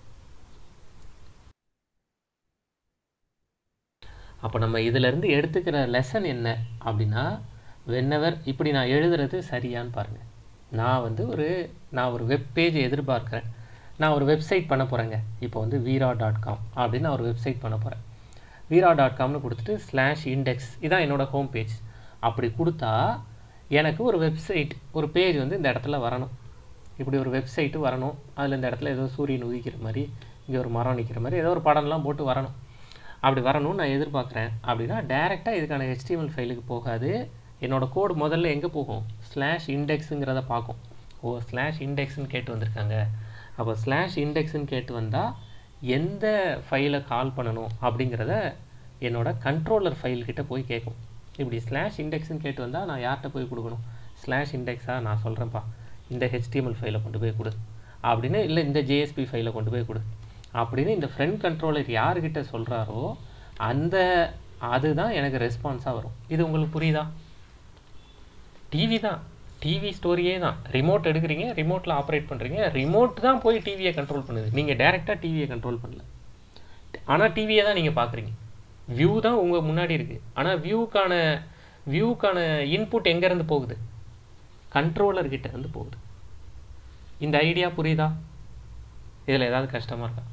அப்போ நம்ம இதிலேருந்து எடுத்துக்கிற லெசன் என்ன அப்படின்னா வென்னவர் இப்படி நான் எழுதுறது சரியான்னு பாருங்கள் நான் வந்து ஒரு நான் ஒரு வெப் பேஜ் எதிர்பார்க்குறேன் நான் ஒரு வெப்சைட் பண்ண போகிறேங்க இப்போ வந்து வீரா டாட் காம் அப்படின்னு நான் ஒரு வெப்சைட் பண்ண போகிறேன் வீரா டாட் காம்னு கொடுத்துட்டு ஸ்லாஷ் இண்டெக்ஸ் இதான் என்னோட ஹோம் பேஜ் அப்படி கொடுத்தா எனக்கு ஒரு வெப்சைட் ஒரு பேஜ் வந்து இந்த இடத்துல வரணும் இப்படி ஒரு வெப்சைட்டு வரணும் அதில் இந்த இடத்துல ஏதோ சூரியன் உதிக்கிற மாதிரி இங்கே ஒரு மரம் நிற்கிற மாதிரி ஏதோ ஒரு படம்லாம் போட்டு வரணும் அப்படி வரணும்னு நான் எதிர்பார்க்குறேன் அப்படின்னா டேரெக்டாக இதுக்கான ஹெச்டிஎம்எல் ஃபைலுக்கு போகாது என்னோட கோடு முதல்ல எங்கே போகும் ஸ்லாஷ் இண்டெக்ஸுங்கிறத பார்க்கும் ஓ ஸ்லாஷ் இண்டெக்ஸ்னு கேட்டு வந்திருக்காங்க அப்போ ஸ்லாஷ் இண்டெக்ஸ்னு கேட்டு வந்தால் எந்த ஃபைலை கால் பண்ணணும் அப்படிங்கிறத என்னோட கண்ட்ரோலர் ஃபைல்கிட்ட போய் கேட்கும் இப்படி ஸ்லாஷ் இண்டெக்ஸ்னு கேட்டு வந்தால் நான் யார்கிட்ட போய் கொடுக்கணும் ஸ்லாஷ் இண்டெக்ஸாக நான் சொல்கிறேன்ப்பா இந்த ஹெச்டிஎம்எல் ஃபைலை கொண்டு போய் கொடு அப்படின்னு இல்லை இந்த ஜேஎஸ்பி ஃபைலை கொண்டு போய் கொடு அப்படின்னு இந்த ஃப்ரண்ட் கண்ட்ரோலர் யார்கிட்ட சொல்கிறாரோ அந்த அதுதான் எனக்கு ரெஸ்பான்ஸாக வரும் இது உங்களுக்கு புரியுதா டிவி தான் டிவி ஸ்டோரியே தான் ரிமோட் எடுக்கிறீங்க ரிமோட்டில் ஆப்ரேட் பண்ணுறீங்க ரிமோட் தான் போய் டிவியை கண்ட்ரோல் பண்ணுது நீங்கள் டேரெக்டாக டிவியை கண்ட்ரோல் பண்ணல ஆனால் டிவியை தான் நீங்கள் பார்க்குறீங்க வியூ தான் உங்கள் முன்னாடி இருக்குது ஆனால் வியூக்கான வியூக்கான இன்புட் எங்கேருந்து போகுது கண்ட்ரோலர் கிட்ட இருந்து போகுது இந்த ஐடியா புரியுதா இதில் ஏதாவது கஷ்டமாக இருக்கா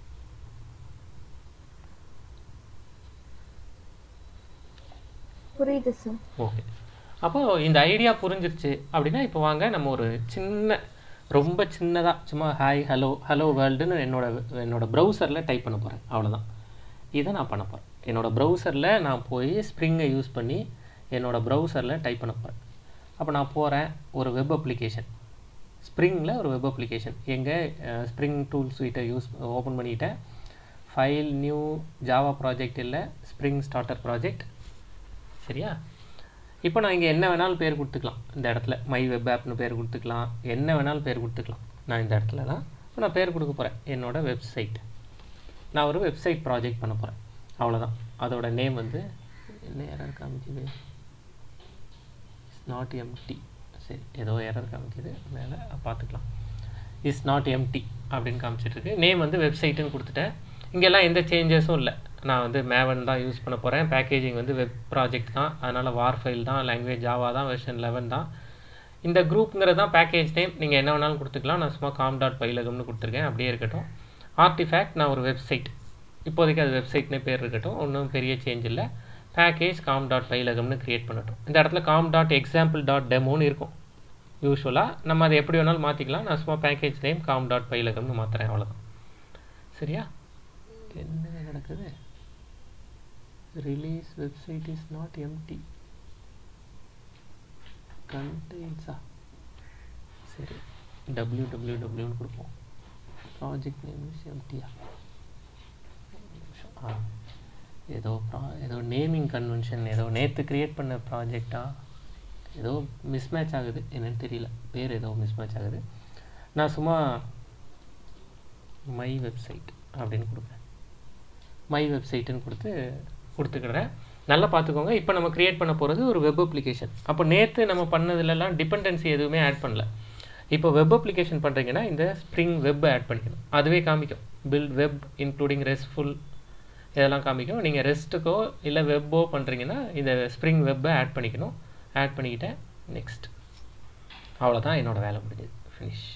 புரியுது சார் ஓகே அப்போ இந்த ஐடியா புரிஞ்சிருச்சு அப்படின்னா இப்போ வாங்க நம்ம ஒரு சின்ன ரொம்ப சின்னதாக சும்மா ஹாய் ஹலோ ஹலோ வேர்ல்டுன்னு என்னோட என்னோட ப்ரௌசரில் டைப் பண்ண போகிறேன் அவ்வளோதான் இதை நான் பண்ண போகிறேன் என்னோட ப்ரௌசரில் நான் போய் ஸ்ப்ரிங்கை யூஸ் பண்ணி என்னோட ப்ரௌசரில் டைப் பண்ண போகிறேன் அப்போ நான் போகிறேன் ஒரு வெப் அப்ளிகேஷன் ஸ்ப்ரிங்கில் ஒரு வெப் அப்ளிகேஷன் எங்கே ஸ்ப்ரிங் டூல் ஸ்வீட்டை யூஸ் ஓப்பன் பண்ணிக்கிட்டேன் ஃபைல் நியூ ஜாவா ப்ராஜெக்ட் இல்லை ஸ்ப்ரிங் ஸ்டார்டர் ப்ராஜெக்ட் சரியா இப்போ நான் இங்கே என்ன வேணாலும் பேர் கொடுத்துக்கலாம் இந்த இடத்துல மை வெப் ஆப்னு பேர் கொடுத்துக்கலாம் என்ன வேணாலும் பேர் கொடுத்துக்கலாம் நான் இந்த இடத்துல தான் இப்போ நான் பேர் கொடுக்க போகிறேன் என்னோட வெப்சைட் நான் ஒரு வெப்சைட் ப்ராஜெக்ட் பண்ண போகிறேன் அவ்வளோதான் அதோட நேம் வந்து என்ன எரர் காமிக்குது இஸ் நாட் எம்டி சரி ஏதோ எரர் காமிக்குது மேலே பார்த்துக்கலாம் இஸ் நாட் எம்டி அப்படின்னு காமிச்சிட்ருக்கு நேம் வந்து வெப்சைட்டுன்னு கொடுத்துட்டேன் இங்கெல்லாம் எந்த சேஞ்சஸும் இல்லை நான் வந்து மேவன் தான் யூஸ் பண்ண போகிறேன் பேக்கேஜிங் வந்து வெப் ப்ராஜெக்ட் தான் அதனால் வார் ஃபைல் தான் லாங்குவேஜ் ஜாவா தான் வெர்ஷன் லெவன் தான் இந்த குரூப்புங்கிறது தான் பேக்கேஜ் நேம் நீங்கள் என்ன வேணாலும் கொடுத்துக்கலாம் நான் சும்மா காம் டாட் பைலகம்னு கொடுத்துருக்கேன் அப்படியே இருக்கட்டும் ஆர்டிஃபேக்ட் நான் ஒரு வெப்சைட் இப்போதைக்கு அது வெப்சைட்னே பேர் இருக்கட்டும் ஒன்றும் பெரிய சேஞ்ச் இல்லை பேக்கேஜ் காம் டாட் பைலகம்னு க்ரியேட் பண்ணட்டும் இந்த இடத்துல காம் டாட் எக்ஸாம்பிள் டாட் டெமோன்னு இருக்கும் யூஸ்வலாக நம்ம அதை எப்படி வேணாலும் மாற்றிக்கலாம் நான் சும்மா பேக்கேஜ் நேம் காம் டாட் பைலகம்னு மாற்றுறேன் அவ்வளோதான் சரியா என்ன நடக்குது release website is not empty கண்டெய்ன்ஸா சரி டபிள்யூ டபிள்யூ டபிள்யூன்னு கொடுப்போம் ப்ராஜெக்ட் நேம் இஸ் எம்டியா ஆ ஏதோ ப்ரா ஏதோ நேமிங் கன்வென்ஷன் ஏதோ நேற்று க்ரியேட் பண்ண ப்ராஜெக்டா ஏதோ மிஸ்மேட்ச் ஆகுது என்னன்னு தெரியல பேர் ஏதோ மிஸ்மேட்ச் ஆகுது நான் சும்மா மை வெப்சைட் அப்படின்னு கொடுக்குறேன் மை வெப்சைட்டுன்னு கொடுத்து கொடுத்துக்கிறேன் நல்லா பார்த்துக்கோங்க இப்போ நம்ம க்ரியேட் பண்ண போகிறது ஒரு வெப் அப்ளிகேஷன் அப்போ நேற்று நம்ம பண்ணதுலலாம் டிபெண்டன்சி எதுவுமே ஆட் பண்ணல இப்போ வெப் அப்ளிகேஷன் பண்ணுறீங்கன்னா இந்த ஸ்ப்ரிங் வெப் ஆட் பண்ணிக்கணும் அதுவே காமிக்கும் பில்ட் வெப் இன்க்ளூடிங் ரெஸ்ட்ஃபுல் இதெல்லாம் காமிக்கும் நீங்கள் ரெஸ்ட்டுக்கோ இல்லை வெப்போ பண்ணுறீங்கன்னா இந்த ஸ்ப்ரிங் வெப்பை ஆட் பண்ணிக்கணும் ஆட் பண்ணிக்கிட்டேன் நெக்ஸ்ட் அவ்வளோதான் என்னோடய வேலை முடிஞ்சது ஃபினிஷ்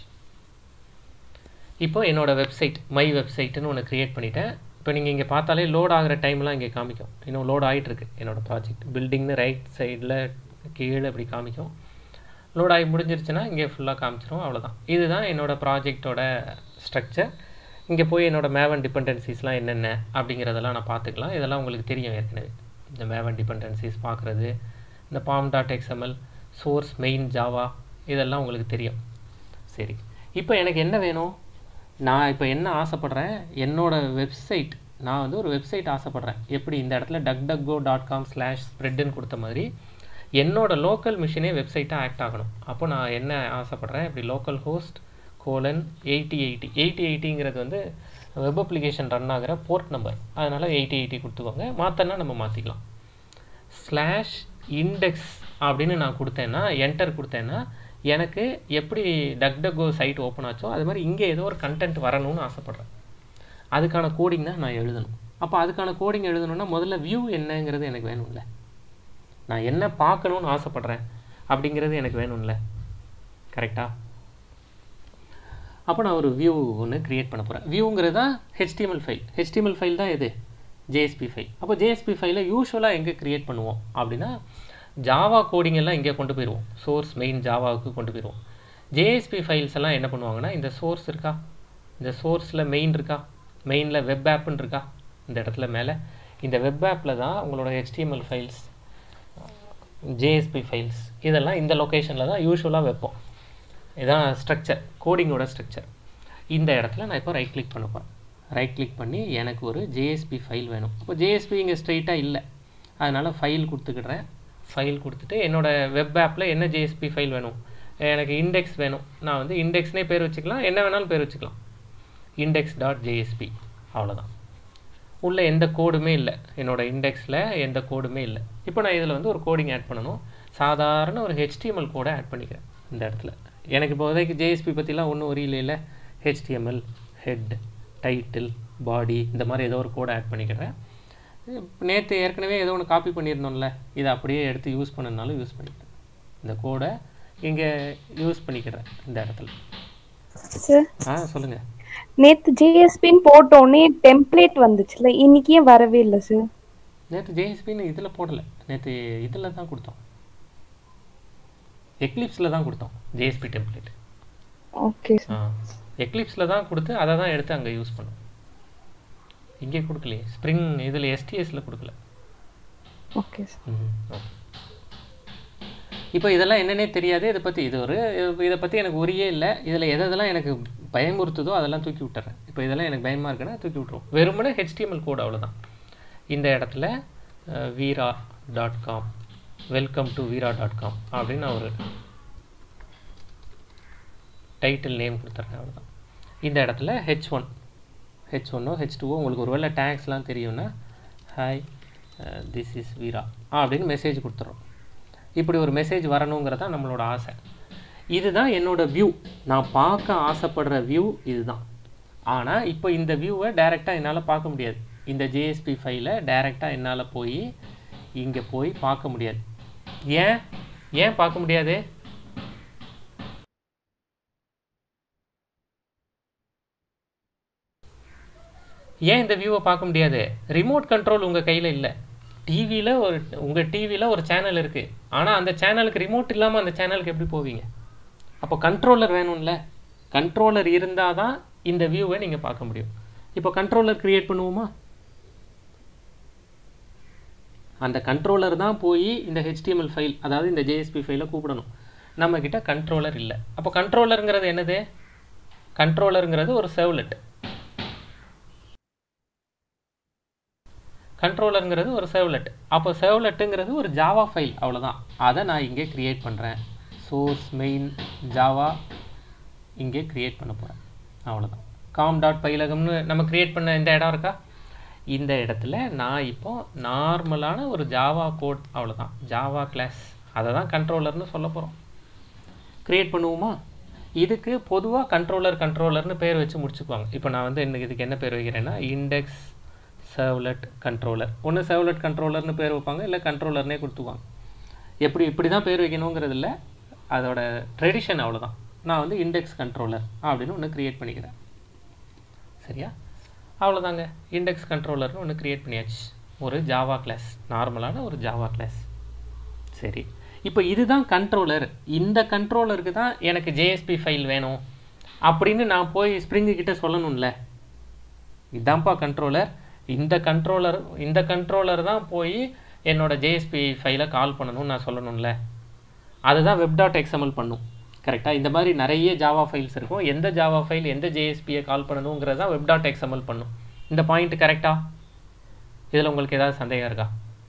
இப்போ என்னோடய வெப்சைட் மை வெப்சைட்டுன்னு ஒன்று க்ரியேட் பண்ணிட்டேன் இப்போ நீங்கள் இங்கே பார்த்தாலே லோட் ஆகிற டைம்லாம் இங்கே காமிக்கும் இன்னும் லோட் ஆகிட்டுருக்கு என்னோடய ப்ராஜெக்ட் பில்டிங்னு ரைட் சைடில் கீழே இப்படி காமிக்கும் லோட் ஆகி முடிஞ்சிருச்சுன்னா இங்கே ஃபுல்லாக காமிச்சிரும் அவ்வளோதான் இதுதான் என்னோடய ப்ராஜெக்டோட ஸ்ட்ரக்சர் இங்கே போய் என்னோடய மேவன் டிபெண்டன்சிஸ்லாம் என்னென்ன அப்படிங்கிறதெல்லாம் நான் பார்த்துக்கலாம் இதெல்லாம் உங்களுக்கு தெரியும் ஏற்கனவே இந்த மேவன் டிபெண்டன்சிஸ் பார்க்குறது இந்த pom dot XML source main Java இதெல்லாம் உங்களுக்கு தெரியும் சரி இப்போ எனக்கு என்ன வேணும் நான் இப்போ என்ன ஆசைப்பட்றேன் என்னோடய வெப்சைட் நான் வந்து ஒரு வெப்சைட் ஆசைப்பட்றேன் எப்படி இந்த இடத்துல DuckDuckGo dot com slash ஸ்ப்ரெட்டுன்னு கொடுத்த மாதிரி என்னோட லோக்கல் மிஷினே வெப்சைட்டாக ஆக்ட் ஆகணும் அப்போ நான் என்ன ஆசைப்பட்றேன் இப்படி localhost colon eighty eighty eighty எயிட்டிங்கிறது வந்து வெப் அப்ளிகேஷன் ரன் ஆகிற போர்ட் நம்பர் அதனால் எயிட்டி எயிட்டி கொடுத்துக்கோங்க மாற்றினா நம்ம மாற்றிக்கலாம் ஸ்லாஷ் இண்டெக்ஸ் அப்படின்னு நான் கொடுத்தேன்னா என்டர் கொடுத்தேன்னா எனக்கு எப்படி டக் டக்கோ சைட் ஓப்பன் ஆச்சோ அது மாதிரி இங்கே ஏதோ ஒரு கண்டென்ட் வரணும்னு ஆசைப்பட்றேன் அதுக்கான கோடிங் தான் நான் எழுதணும் அப்போ அதுக்கான கோடிங் எழுதணும்னா முதல்ல வியூ என்னங்கிறது எனக்கு வேணும்ல நான் என்ன பார்க்கணுன்னு ஆசைப்பட்றேன் அப்படிங்கிறது எனக்கு வேணும்ல கரெக்டாக அப்போ நான் ஒரு வியூ ஒன்று க்ரியேட் பண்ண போகிறேன் வியூங்கிறது தான் ஹெச்டிஎம்எல் ஃபைல் ஹெச்டிஎம்எல் ஃபைல் தான் எது ஜேஎஸ்பி ஃபைல் அப்போ ஜேஎஸ்பி ஃபைலை யூஸ்வலாக எங்கே க்ரியேட் பண்ணுவோம் அப்படின்னா ஜாவா கோடிங் எல்லாம் இங்கே கொண்டு போயிடுவோம் சோர்ஸ் மெயின் ஜாவாவுக்கு கொண்டு போயிடுவோம் ஜேஎஸ்பி ஃபைல்ஸ் எல்லாம் என்ன பண்ணுவாங்கன்னா இந்த சோர்ஸ் இருக்கா இந்த சோர்ஸில் மெயின் இருக்கா மெயினில் வெப் ஆப்புன்னு இருக்கா இந்த இடத்துல மேலே இந்த வெப் ஆப்பில் தான் உங்களோட HTML ஃபைல்ஸ் ஜேஎஸ்பி ஃபைல்ஸ் இதெல்லாம் இந்த லொக்கேஷனில் தான் யூஸ்வலாக வைப்போம் இதான் ஸ்ட்ரக்சர் கோடிங்கோட ஸ்ட்ரக்சர் இந்த இடத்துல நான் இப்போ ரைட் கிளிக் பண்ண போகிறேன் ரைட் கிளிக் பண்ணி எனக்கு ஒரு ஜேஎஸ்பி ஃபைல் வேணும் இப்போ ஜேஎஸ்பி இங்கே ஸ்ட்ரைட்டாக இல்லை அதனால் ஃபைல் கொடுத்துக்கிடுறேன் ஃபைல் கொடுத்துட்டு என்னோடய வெப் ஆப்பில் என்ன ஜேஎஸ்பி ஃபைல் வேணும் எனக்கு இண்டெக்ஸ் வேணும் நான் வந்து இண்டெக்ஸ்னே பேர் வச்சுக்கலாம் என்ன வேணாலும் பேர் வச்சுக்கலாம் இண்டெக்ஸ் டாட் ஜேஎஸ்பி அவ்வளோதான் உள்ள எந்த கோடுமே இல்லை என்னோட இண்டெக்ஸில் எந்த கோடுமே இல்லை இப்போ நான் இதில் வந்து ஒரு கோடிங் ஆட் பண்ணணும் சாதாரண ஒரு HTML கோடை ஆட் பண்ணிக்கிறேன் இந்த இடத்துல எனக்கு இப்போதைக்கு ஜேஎஸ்பி பற்றிலாம் ஒன்றும் ஒரு இல்லை ஹெச்டிஎம்எல் ஹெட் டைட்டில் பாடி இந்த மாதிரி ஏதோ ஒரு கோடை ஆட் பண்ணிக்கிறேன் நேற்று ஏற்கனவே ஏதோ ஒன்று காப்பி பண்ணியிருந்தோம்ல இதை அப்படியே எடுத்து யூஸ் பண்ணனாலும் யூஸ் பண்ணிக்கிறேன் இந்த கோடை இங்கே யூஸ் பண்ணிக்கிறேன் இந்த இடத்துல சார் ஆ சொல்லுங்கள் நேத்து ஜேஎஸ்பின்னு போட்டோன்னே டெம்ப்ளேட் வந்துச்சுல இன்னைக்கு ஏன் வரவே இல்லை சார் நேற்று ஜேஎஸ்பின்னு இதில் போடலை நேற்று இதில் தான் கொடுத்தோம் எக்லிப்ஸில் தான் கொடுத்தோம் ஜேஎஸ்பி டெம்ப்ளேட் ஓகே ஆ எக்லிப்ஸில் தான் கொடுத்து அதை தான் எடுத்து அங்கே யூஸ் பண்ணோம் இங்கே கொடுக்கலையே ஸ்ப்ரிங் இதில் எஸ்டிஎஸில் கொடுக்கல ஓகே சார் ம், ஓகே. இப்போ இதெல்லாம் என்னன்னே தெரியாது இதை பற்றி இது ஒரு இது- இதை பற்றி எனக்கு உரியே இல்லை இதில் எதெல்லாம் எனக்கு பயமுறுத்துதோ அதெல்லாம் தூக்கி விட்டுறேன் இப்போ இதெல்லாம் எனக்கு பயமாக இருக்குன்னா தூக்கி விட்ருவோம் வெறுமனே ஹெச்டிஎம்எல் கோட் அவ்வளோதான் இந்த இடத்துல Veera dot com welcome to Veera dot com அப்படின்னு நான் ஒரு டைட்டில் நேம் கொடுத்துட்றேன் அவ்வளோதான் இந்த இடத்துல ஹெச் ஒன் ஹெச் ஒன்னோ ஹெச் டூவோ உங்களுக்கு ஒருவேளை டேக்ஸ்லாம் தெரியும்னா ஹாய் திஸ் இஸ் வீரா அப்படின்னு மெசேஜ் கொடுத்துட்றோம் இப்படி ஒரு மெசேஜ் வரணுங்கிறது தான் நம்மளோட ஆசை இதுதான் என்னோட வியூ நான் பார்க்க ஆசைப்படுற வியூ இதுதான் ஆனால் இப்போ இந்த வியூவை டைரெக்டாக என்னால் பார்க்க முடியாது இந்த ஜேஎஸ்பி ஃபைலை டைரெக்டாக என்னால் போய் இங்கே போய் பார்க்க முடியாது ஏன் ஏன் பார்க்க முடியாது ஏன் இந்த வியூவை பார்க்க முடியாது ரிமோட் கண்ட்ரோல் உங்கள் கையில் இல்லை டிவியில் ஒரு உங்கள் டிவியில் ஒரு சேனல் இருக்குது ஆனால் அந்த சேனலுக்கு ரிமோட் இல்லாமல் அந்த சேனலுக்கு எப்படி போவீங்க அப்போ கண்ட்ரோலர் வேணும்ல கண்ட்ரோலர் இருந்தால் தான் இந்த வியூவை நீங்கள் பார்க்க முடியும் இப்போ கண்ட்ரோலர் கிரியேட் பண்ணுவோமா அந்த கண்ட்ரோலர் தான் போய் இந்த ஹெச்டிஎம்எல் ஃபைல் அதாவது இந்த ஜேஎஸ்பி ஃபைலை கூப்பிடணும் நம்மக்கிட்ட கண்ட்ரோலர் இல்லை அப்போ கண்ட்ரோலருங்கிறது என்னது கண்ட்ரோலருங்கிறது ஒரு செவ்லெட் கண்ட்ரோலருங்கிறது ஒரு செவ்லெட் அப்போ செவ்லெட்டுங்கிறது ஒரு ஜாவா ஃபைல் அவ்வளோதான் அதை நான் இங்கே க்ரியேட் பண்ணுறேன் சோர்ஸ் மெயின் ஜாவா இங்கே க்ரியேட் பண்ண போகிறேன் அவ்வளோதான் காம் டாட் பைலகம்னு நம்ம க்ரியேட் பண்ண இந்த இடம் இருக்கா இந்த இடத்துல நான் இப்போ நார்மலான ஒரு ஜாவா கோட் அவ்வளோதான் ஜாவா கிளாஸ் அதை தான் கண்ட்ரோலர்னு சொல்ல போகிறோம் க்ரியேட் பண்ணுவோமா இதுக்கு பொதுவாக கண்ட்ரோலர் கண்ட்ரோலர்னு பேர் வச்சு முடிச்சுக்குவாங்க இப்போ நான் வந்து என்ன இதுக்கு என்ன பேர் வைக்கிறேன்னா இண்டெக்ஸ் சர்வ்லெட் கண்ட்ரோலர் ஒன்று சர்வ்லெட் கண்ட்ரோலர்னு பேர் வைப்பாங்க இல்லை கண்ட்ரோலர்னே கொடுத்துக்குவாங்க எப்படி இப்படி தான் பேர் வைக்கணுங்கிறது இல்லை அதோட ட்ரெடிஷன் அவ்வளோதான் நான் வந்து இண்டெக்ஸ் கண்ட்ரோலர் அப்படின்னு ஒன்று க்ரியேட் பண்ணிக்கிறேன் சரியா அவ்வளோதாங்க இண்டெக்ஸ் கண்ட்ரோலர்னு ஒன்று க்ரியேட் பண்ணியாச்சு ஒரு ஜாவா கிளாஸ் நார்மலான ஒரு ஜாவா கிளாஸ் சரி இப்போ இதுதான் கண்ட்ரோலர் இந்த கண்ட்ரோலருக்கு தான் எனக்கு ஜேஎஸ்பி ஃபைல் வேணும் அப்படின்னு நான் போய் ஸ்ப்ரிங்கு கிட்ட சொல்லணும்ல இதான்ப்பா கண்ட்ரோலர் இந்த கண்ட்ரோலர் இந்த கண்ட்ரோலர் தான் போய் என்னோட ஜேஎஸ்பி ஃபைலை கால் பண்ணணும்னு நான் சொல்லணும்ல அதுதான் வெப் டாட் எக்ஸ்எம்எல் பண்ணும் கரெக்டாக இந்த மாதிரி நிறைய ஜாவா ஃபைல்ஸ் இருக்கும் எந்த ஜாவா ஃபைல் எந்த ஜேஎஸ்பியை கால் பண்ணணுங்கிறது தான் வெப் டாட் எக்ஸ்எம்எல் பண்ணும் இந்த பாயிண்ட் கரெக்டா இதில் உங்களுக்கு ஏதாவது சந்தேகம் இருக்கா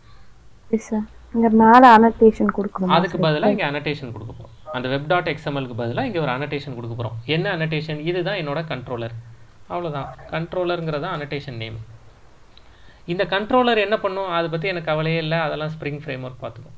சார் இங்க மேல அனோட்டேஷன் கொடுக்கணும் அதுக்கு பதிலாக இங்கே அனடேஷன் கொடுக்க போகிறோம் அந்த வெப் டாட் எக்ஸ்எம்எல்க்கு பதிலாக இங்கே ஒரு அனடேஷன் கொடுக்க போகிறோம் என்ன அனடேஷன் இதுதான் என்னோட கண்ட்ரோலர் அவ்வளோதான் கண்ட்ரோலருங்கிறது அனடேஷன் நேம் இந்த கண்ட்ரோலர் என்ன பண்ணும் அதை பற்றி எனக்கு கவலையே இல்லை அதெல்லாம் ஸ்ப்ரிங் ஃப்ரேம் ஒர்க் பார்த்துக்கும்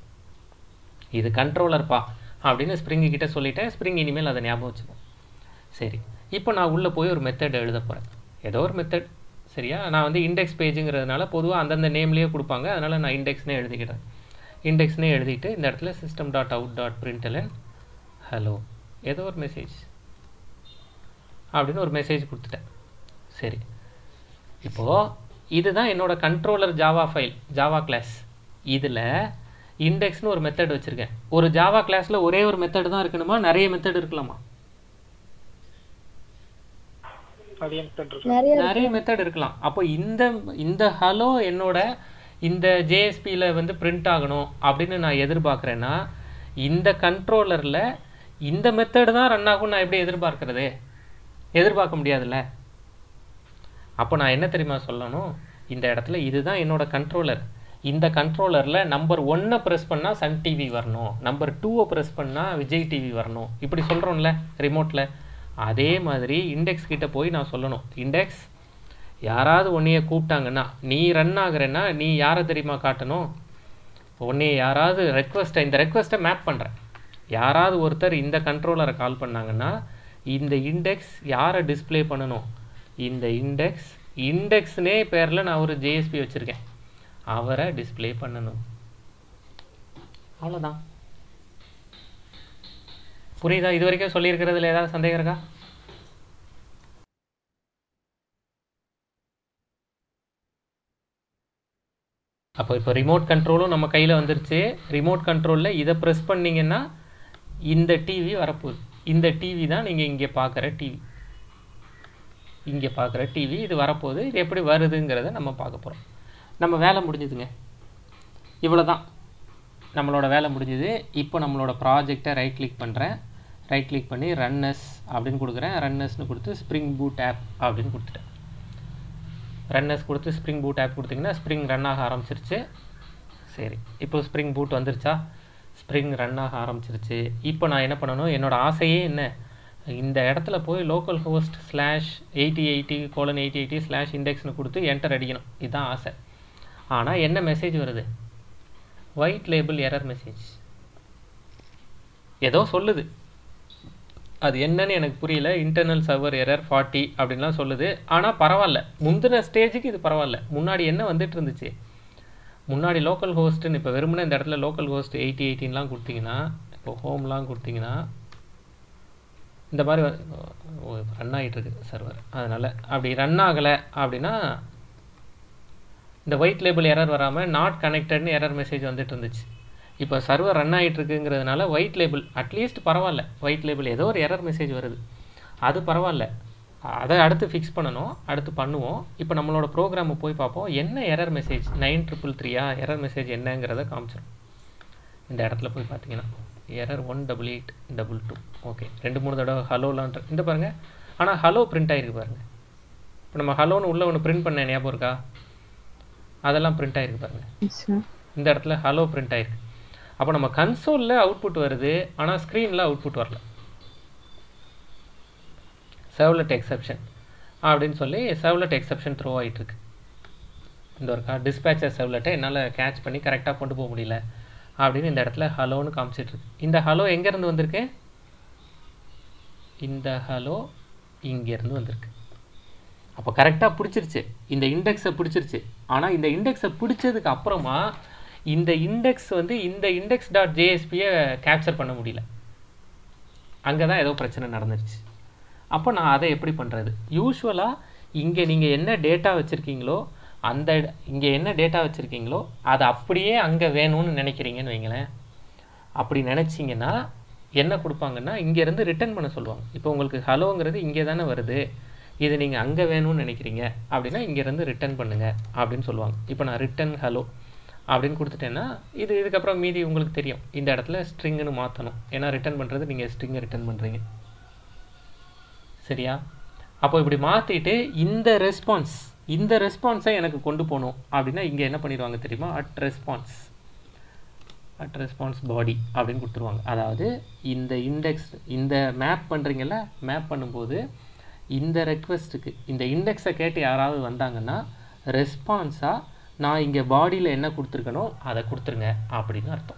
இது கண்ட்ரோலர்ப்பா அப்படின்னு ஸ்ப்ரிங்கு கிட்ட சொல்லிட்டேன் ஸ்ப்ரிங் இனிமேல் அதை ஞாபகம் வச்சுக்கும் சரி இப்போ நான் உள்ளே போய் ஒரு மெத்தட் எழுத போகிறேன் ஏதோ ஒரு மெத்தட் சரியா நான் வந்து இண்டெக்ஸ் பேஜுங்கிறதுனால பொதுவாக அந்தந்த நேம்லேயே கொடுப்பாங்க அதனால் நான் இண்டெக்ஸ்னே எழுதிக்கிறேன் இண்டெக்ஸ்னே எழுதிட்டு இந்த இடத்துல system dot out dot println hello ஏதோ ஒரு மெசேஜ் அப்படின்னு ஒரு மெசேஜ் கொடுத்துட்டேன் சரி இப்போது இதுதான் என்னோட controller Java file Java class இதில் இண்டெக்ஸ்னு ஒரு மெத்தட் வச்சுருக்கேன் ஒரு ஜாவா கிளாஸில் ஒரே ஒரு மெத்தட் தான் இருக்கணுமா நிறைய மெத்தட் இருக்கலாமா நிறைய மெத்தட் இருக்கு நிறைய நிறைய மெத்தட் இருக்கலாம் அப்போ இந்த இந்த ஹலோ என்னோட இந்த ஜேஎஸ்பியில் வந்து பிரிண்ட் ஆகணும் அப்படின்னு நான் எதிர்பார்க்குறேன்னா இந்த கண்ட்ரோலரில் இந்த மெத்தடு தான் ரன் ஆகும் நான் எப்படி எதிர்பார்க்கறது எதிர்பார்க்க முடியாதுல்ல அப்போ நான் என்ன தெரியுமா சொல்லணும் இந்த இடத்துல இதுதான் என்னோட கண்ட்ரோலர் இந்த கண்ட்ரோலரில் நம்பர் ஒன்னை ப்ரெஸ் பண்ணால் சன் டிவி வரணும் நம்பர் டூவை ப்ரெஸ் பண்ணால் விஜய் டிவி வரணும் இப்படி சொல்கிறோம்ல ரிமோட்டில் அதே மாதிரி இண்டெக்ஸ் கிட்ட போய் நான் சொல்லணும் இண்டெக்ஸ் யாராவது உன்னைய கூப்பிட்டாங்கன்னா நீ ரன் ஆகுறேன்னா நீ யாரை தெரியுமா காட்டணும் உன்னைய யாராவது ரெக்வஸ்ட்டை இந்த ரெக்வஸ்ட்டை மேப் பண்ணுறேன் யாராவது ஒருத்தர் இந்த கண்ட்ரோலரை கால் பண்ணாங்கன்னா இந்த இண்டெக்ஸ் யாரை டிஸ்ப்ளே பண்ணணும் இந்த இண்டெக்ஸ் இண்டெக்ஸ்னே பேரில் நான் ஒரு ஜேஎஸ்பி வச்சுருக்கேன் அவரை டிஸ்ப்ளே பண்ணணும் அவ்வளோதான் புரியுதா இது வரைக்கும் சொல்லியிருக்கிறதுல ஏதாவது சந்தேகம் இருக்கா அப்போ இப்போ ரிமோட் கண்ட்ரோலும் நம்ம கையில் வந்துருச்சு ரிமோட் கண்ட்ரோலில் இதை ப்ரெஸ் பண்ணீங்கன்னா இந்த டிவி வரப்போகுது இந்த டிவி தான் நீங்கள் இங்கே பார்க்குற டிவி இங்கே பார்க்குற டிவி இது வரப்போகுது இது எப்படி வருதுங்கிறத நம்ம பார்க்க போகிறோம் நம்ம வேலை முடிஞ்சுதுங்க இவ்வளோ தான் நம்மளோட வேலை முடிஞ்சுது இப்போ நம்மளோட ப்ராஜெக்டை ரைட் கிளிக் பண்ணுறேன் ரைட் கிளிக் பண்ணி ரன்னஸ் அப்படின்னு கொடுக்குறேன் ரன்னஸ்னு கொடுத்து ஸ்ப்ரிங் பூட் ஆப் அப்படின்னு கொடுத்துட்டேன் ரன்னஸ் கொடுத்து ஸ்ப்ரிங் பூட் ஆப் கொடுத்தீங்கன்னா ஸ்ப்ரிங் ரன் ஆக ஆரம்பிச்சிருச்சு சரி இப்போ ஸ்ப்ரிங் பூட் வந்துருச்சா ஸ்ப்ரிங் ரன் ஆக ஆரம்பிச்சிருச்சு இப்போ நான் என்ன பண்ணணும் என்னோட ஆசையே என்ன இந்த இடத்துல போய் local host slash eighty eighty colon eighty eighty slash இண்டெக்ஸ்னு கொடுத்து என்டர் அடிக்கணும் இதுதான் ஆசை ஆனால் என்ன மெசேஜ் வருது ஒயிட் லேபிள் எரர் மெசேஜ் ஏதோ சொல்லுது அது என்னன்னு எனக்கு புரியல இன்டர்னல் சர்வர் எரர் ஃபார்ட்டி அப்படின்லாம் சொல்லுது ஆனால் பரவாயில்ல முந்தின ஸ்டேஜுக்கு இது பரவாயில்ல முன்னாடி என்ன வந்துட்டு இருந்துச்சு முன்னாடி லோக்கல் ஹோஸ்ட்டுன்னு இப்போ வெறுமனே இந்த இடத்துல லோக்கல் ஹோஸ்ட் எயிட்டி எயிட்டின்லாம் கொடுத்தீங்கன்னா இப்போ ஹோம்லாம் கொடுத்தீங்கன்னா இந்த மாதிரி ரன் ஆகிட்டு இருக்கு சர்வர் அதனால் அப்படி ரன் ஆகலை அப்படின்னா இந்த ஒயிட் லேபிள் எரர் வராமல் நாட் கனெக்டட்னு எரர் மெசேஜ் வந்துட்டு இருந்துச்சு இப்போ சர்வர் ரன் ஆகிட்டு இருக்குங்கிறதுனால ஒயிட் லேபிள் அட்லீஸ்ட் பரவாயில்ல ஒயிட் லேபிள் ஏதோ ஒரு எரர் மெசேஜ் வருது அது பரவாயில்ல அதை அடுத்து ஃபிக்ஸ் பண்ணணும் அடுத்து பண்ணுவோம் இப்போ நம்மளோட ப்ரோக்ராமை போய் பார்ப்போம் என்ன எரர் மெசேஜ் நைன் ட்ரிபிள் த்ரீயா எரர் மெசேஜ் என்னங்கிறத காமிச்சிடும் இந்த இடத்துல போய் பார்த்தீங்கன்னா error one double eight double two okay ரெண்டு மூணு தடவை ஹலோலான் இந்த பாருங்கள் ஆனால் ஹலோ பிரிண்ட் ஆகிருக்கு பாருங்கள் இப்போ நம்ம ஹலோன்னு உள்ள ஒன்று பிரிண்ட் பண்ண ஞாபகம் இருக்கா அதெல்லாம் பிரிண்ட் ஆகிருக்கு பாருங்கள் இந்த இடத்துல ஹலோ பிரிண்ட் ஆகிருக்கு அப்போ நம்ம கன்சோலில் அவுட்புட் வருது ஆனால் ஸ்க்ரீனில் அவுட்புட் வரல சர்வ்லெட் எக்ஸப்ஷன் அப்படின்னு சொல்லி சர்வ்லெட் எக்ஸப்ஷன் த்ரோ ஆகிட்டுருக்கு இந்த ஒரு டிஸ்பேச்சர் சர்வ்லெட்டை என்னால் கேட்ச் பண்ணி கரெக்டாக கொண்டு போக முடியல அப்படின்னு இந்த இடத்துல ஹலோன்னு காமிச்சிட்ருக்கு இந்த ஹலோ எங்கேருந்து வந்திருக்கு இந்த ஹலோ இங்கேருந்து வந்திருக்கு அப்போ கரெக்டாக பிடிச்சிருச்சு இந்த இண்டெக்ஸை பிடிச்சிருச்சு ஆனால் இந்த இண்டெக்ஸை பிடிச்சதுக்கு அப்புறமா இந்த இண்டெக்ஸ் வந்து இந்த இண்டெக்ஸ் டாட் ஜேஎஸ்பியை கேப்சர் பண்ண முடியல அங்கே தான் ஏதோ பிரச்சனை நடந்துருச்சு அப்போ நான் அதை எப்படி பண்ணுறது யூஸ்வலாக இங்கே நீங்கள் என்ன டேட்டா வச்சுருக்கீங்களோ அந்த இங்கே என்ன டேட்டா வச்சுருக்கீங்களோ அதை அப்படியே அங்கே வேணும்னு நினைக்கிறீங்கன்னு வைங்களேன் அப்படி நினச்சிங்கன்னா என்ன கொடுப்பாங்கன்னா இங்கேருந்து ரிட்டர்ன் பண்ண சொல்லுவாங்க இப்போ உங்களுக்கு ஹலோங்கிறது இங்கே தானே வருது இது நீங்கள் அங்கே வேணும்னு நினைக்கிறீங்க அப்படின்னா இங்கேருந்து ரிட்டர்ன் பண்ணுங்கள் அப்படின்னு சொல்லுவாங்க இப்போ நான் ரிட்டர்ன் ஹலோ அப்படின்னு கொடுத்துட்டேன்னா இது இதுக்கப்புறம் மீதி உங்களுக்கு தெரியும் இந்த இடத்துல ஸ்ட்ரிங்குன்னு மாற்றணும் ஏன்னா ரிட்டர்ன் பண்ணுறது நீங்கள் ஸ்ட்ரிங்கை ரிட்டர்ன் பண்ணுறீங்க சரியா அப்போ இப்படி மாற்றிட்டு இந்த ரெஸ்பான்ஸ் இந்த ரெஸ்பான்ஸை எனக்கு கொண்டு போகணும் அப்படின்னா இங்கே என்ன பண்ணிடுவாங்க தெரியுமா at response at response body அப்படின்னு கொடுத்துருவாங்க அதாவது இந்த இண்டெக்ஸ் இந்த மேப் பண்ணுறீங்கல்ல மேப் பண்ணும்போது இந்த ரெக்வெஸ்ட்டுக்கு இந்த இண்டெக்ஸை கேட்டு யாராவது வந்தாங்கன்னா ரெஸ்பான்ஸாக நான் இங்கே பாடியில் என்ன கொடுத்துருக்கனோ அதை கொடுத்துருங்க அப்படின்னு அர்த்தம்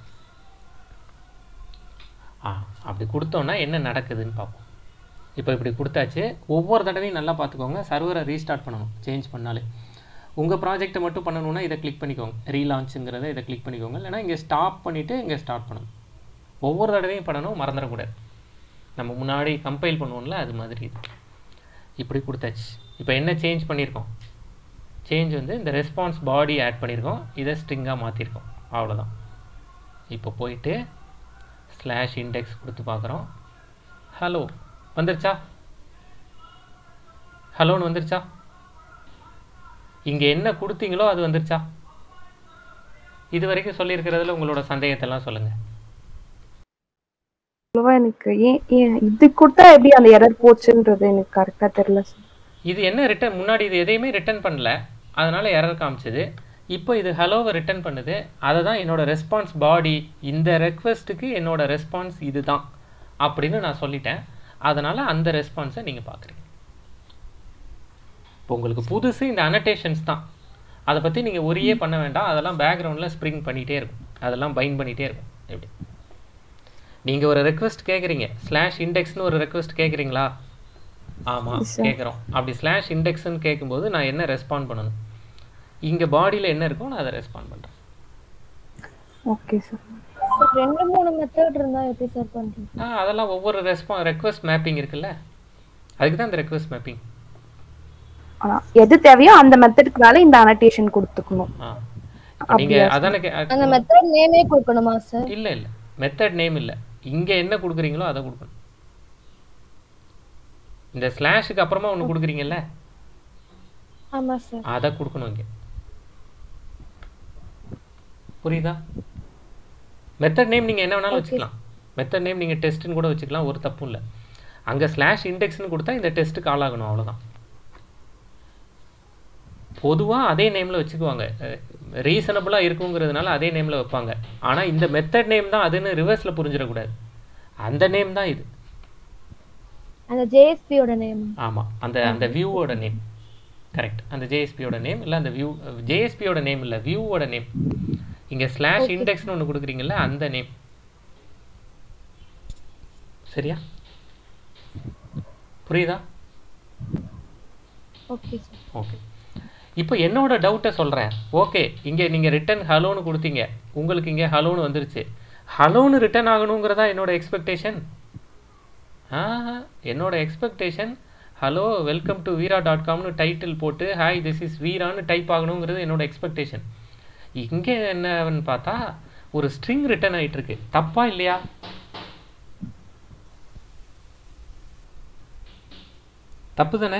ஆ அப்படி கொடுத்தோன்னா என்ன நடக்குதுன்னு பார்ப்போம் இப்போ இப்படி கொடுத்தாச்சு ஒவ்வொரு தடவையும் நல்லா பார்த்துக்கோங்க சர்வரை ரீஸ்டார்ட் பண்ணணும் சேஞ்ச் பண்ணாலே உங்கள் ப்ராஜெக்ட்டை மட்டும் பண்ணணுன்னா இதை கிளிக் பண்ணிக்கோங்க ரீலான்ச்சுங்கிறத இதை கிளிக் பண்ணிக்கோங்க இல்லைனா இங்கே ஸ்டாப் பண்ணிவிட்டு இங்கே ஸ்டார்ட் பண்ணணும் ஒவ்வொரு தடவையும் பண்ணணும் மறந்துடக்கூடாது நம்ம முன்னாடி கம்பைல் பண்ணுவோம்ல அது மாதிரி இது இப்படி கொடுத்தாச்சு இப்போ என்ன சேஞ்ச் பண்ணியிருக்கோம் சேஞ்ச் வந்து இந்த ரெஸ்பான்ஸ் பாடி ஆட் பண்ணியிருக்கோம் இதை ஸ்ட்ரிங்காக மாற்றிருக்கோம் அவ்வளோதான் இப்போ போயிட்டு ஸ்லாஷ் இண்டெக்ஸ் கொடுத்து பார்க்குறோம் ஹலோ வந்துருச்சா ஹலோன்னு வந்துருச்சா இங்கே என்ன கொடுத்தீங்களோ அது வந்துருச்சா இது வரைக்கும் சொல்லியிருக்கிறதுல உங்களோட சந்தேகத்தெல்லாம் சொல்லுங்கள் அவ்வளவா எனக்கு ஏன் ஏன் இது கொடுத்தா எப்படி அந்த எரர் போச்சுன்றது எனக்கு கரெக்டா தெரியல சார் இது என்ன ரிட்டர்ன் முன்னாடி இது எதையுமே ரிட்டர்ன் பண்ணல அதனால எரர் காமிச்சது இப்போ இது ஹலோவை ரிட்டர்ன் பண்ணுது அதை தான் என்னோட ரெஸ்பான்ஸ் பாடி இந்த ரெக்வெஸ்ட்டுக்கு என்னோட ரெஸ்பான்ஸ் இதுதான் அப்படின்னு நான் சொல்லிட்டேன் அதனால அந்த ரெஸ்பான்ஸை நீங்கள் பார்க்குறீங்க இப்போ உங்களுக்கு புதுசு இந்த அனடேஷன்ஸ் தான் அதை பற்றி நீங்கள் ஒரே பண்ண வேண்டாம் அதெல்லாம் பேக்ரவுண்டில் ஸ்ப்ரிங் பண்ணிகிட்டே இருக்கும் அதெல்லாம் பைண்ட் பண்ணிகிட்டே இருக்கும் எப்படி நீங்கள் ஒரு ரெக்வெஸ்ட் கேட்குறீங்க ஸ்லாஷ் இண்டெக்ஸ்னு ஒரு ரெக்வெஸ்ட் கேட்குறீங்களா ஆமாம் Yes, sir. கேட்குறோம் அப்படி ஸ்லாஷ் இண்டெக்ஸ்னு கேட்கும்போது நான் என்ன ரெஸ்பாண்ட் பண்ணணும் இங்கே பாடியில் என்ன இருக்கோ நான் அதை ரெஸ்பாண்ட் பண்ணுறேன் ஓகே சார் சார் ரெண்டு மூணு மெத்தட் இருந்தா எப்படி சார் பண்றீங்க ஆ அதெல்லாம் ஒவ்வொரு ரெஸ்பா ரெக்வெஸ்ட் மேப்பிங் இருக்குல்ல அதுக்கு தான் இந்த ரெக்வெஸ்ட் மேப்பிங் ஆனா எது தேவையோ அந்த மெத்தடுக்கு மேல இந்த அனடேஷன் கொடுத்துக்கணும் ஆ இப்போ நீங்கள் அதானே கே- அந்த மெத்தட் நேமே கொடுக்கணுமா சார் இல்லை இல்லை மெத்தட் நேம் இல்லை இங்கே என்ன கொடுக்குறீங்களோ அதை கொடுக்கணும் இந்த ஸ்லாஷுக்கு அப்புறமா ஒன்று கொடுக்குறீங்கல்ல ஆமா சார் அதை கொடுக்கணும் இங்கே புரியுதா மெத்தட் நேம் நீங்கள் என்ன வேணாலும் வச்சுக்கலாம் மெத்தட் நேம் நீங்கள் டெஸ்ட்னு கூட வச்சுக்கலாம் ஒரு தப்பும் இல்லை அங்கே ஸ்லாஷ் இண்டெக்ஸ்னு கொடுத்தா இந்த டெஸ்ட்டுக்கு ஆளாகணும் அவ்வளவுதான் பொதுவாக அதே நேமில் வச்சுக்குவாங்க ரீசனபுளாக இருக்குங்கிறதுனால அதே நேமில் வைப்பாங்க ஆனால் இந்த மெத்தட் நேம் தான் அதுன்னு ரிவர்ஸில் புரிஞ்சிடக்கூடாது அந்த நேம் தான் இது அந்த ஜேஎஸ்பியோட நேம் ஆமாம் அந்த அந்த வியூவோட நேம் கரெக்ட் அந்த ஜேஎஸ்பியோட நேம் இல்லை அந்த வியூ ஜேஎஸ்பியோட நேம் இல்லை வியூவோட நேம் இங்கே ஸ்லாஷ் இண்டெக்ஸ்னு ஒன்று கொடுக்குறீங்கல்ல அந்த நேம் சரியா புரியுதா ஓகே சார் ஓகே இப்போ என்னோட டவுட்டை சொல்கிறேன் ஓகே இங்கே நீங்கள் ரிட்டன் ஹலோன்னு கொடுத்தீங்க உங்களுக்கு இங்கே ஹலோன்னு வந்துருச்சு ஹலோன்னு ரிட்டர்ன் ஆகணுங்கிறதா என்னோட எக்ஸ்பெக்டேஷன் ஆ என்னோட expectation hello welcome to Veera dot காம்னு டைட்டில் போட்டு ஹாய் திஸ் இஸ் வீரான்னு டைப் ஆகணுங்கிறது என்னோட எக்ஸ்பெக்டேஷன் இங்கே என்னன்னு பார்த்தா ஒரு ஸ்ட்ரிங் ரிட்டர்ன் ஆயிட்டு இருக்கு தப்பா இல்லையா தப்பு தானே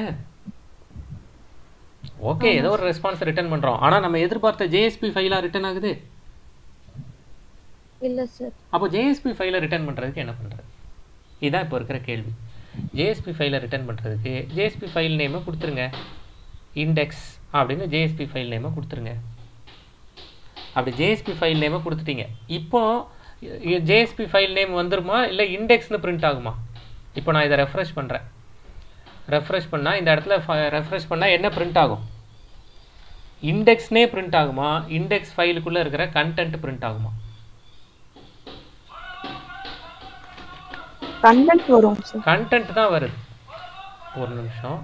ஓகே ஏதோ ஒரு ரெஸ்பான்ஸ் ரிட்டர்ன் பண்றோம் ஆனா நம்ம எதிர்பார்த்த ஜேஎஸ்பி ஃபைலா ரிட்டர்ன் ஆகுது இல்ல சார் அப்போ ஜேஎஸ்பி ஃபைலை ரிட்டர்ன் பண்ணுறதுக்கு என்ன பண்ணுறது இதான் இப்போ இருக்கிற கேள்வி ஜேஎஸ்பி ஃபைலை ரிட்டர்ன் பண்ணுறதுக்கு ஜேஎஸ்பி ஃபைல் நேமை கொடுத்துருங்க இண்டெக்ஸ் அப்படின்னு ஜேஎஸ்பி ஃபைல் நேமை கொடுத்துருங்க அப்படி ஜேஎஸ்பி ஃபைல் நேமை கொடுத்துட்டீங்க இப்போ ஜேஎஸ்பி ஃபைல் நேம் வந்துருமா இல்லை இண்டெக்ஸ்னு பிரிண்ட் ஆகுமா இப்போ நான் இதை ரெஃப்ரெஷ் பண்ணுறேன் ரெஃப்ரெஷ் பண்ணால் இந்த இடத்துல ரெஃப்ரெஷ் பண்ணால் என்ன பிரிண்ட் ஆகும் இண்டெக்ஸ்னே பிரிண்ட் ஆகுமா இண்டெக்ஸ் ஃபைலுக்குள்ளே இருக்கிற கண்டென்ட் பிரிண்ட் ஆகுமா கண்டென்ட் வரும் சார் கண்டென்ட் தான் வருது ஒரு நிமிஷம்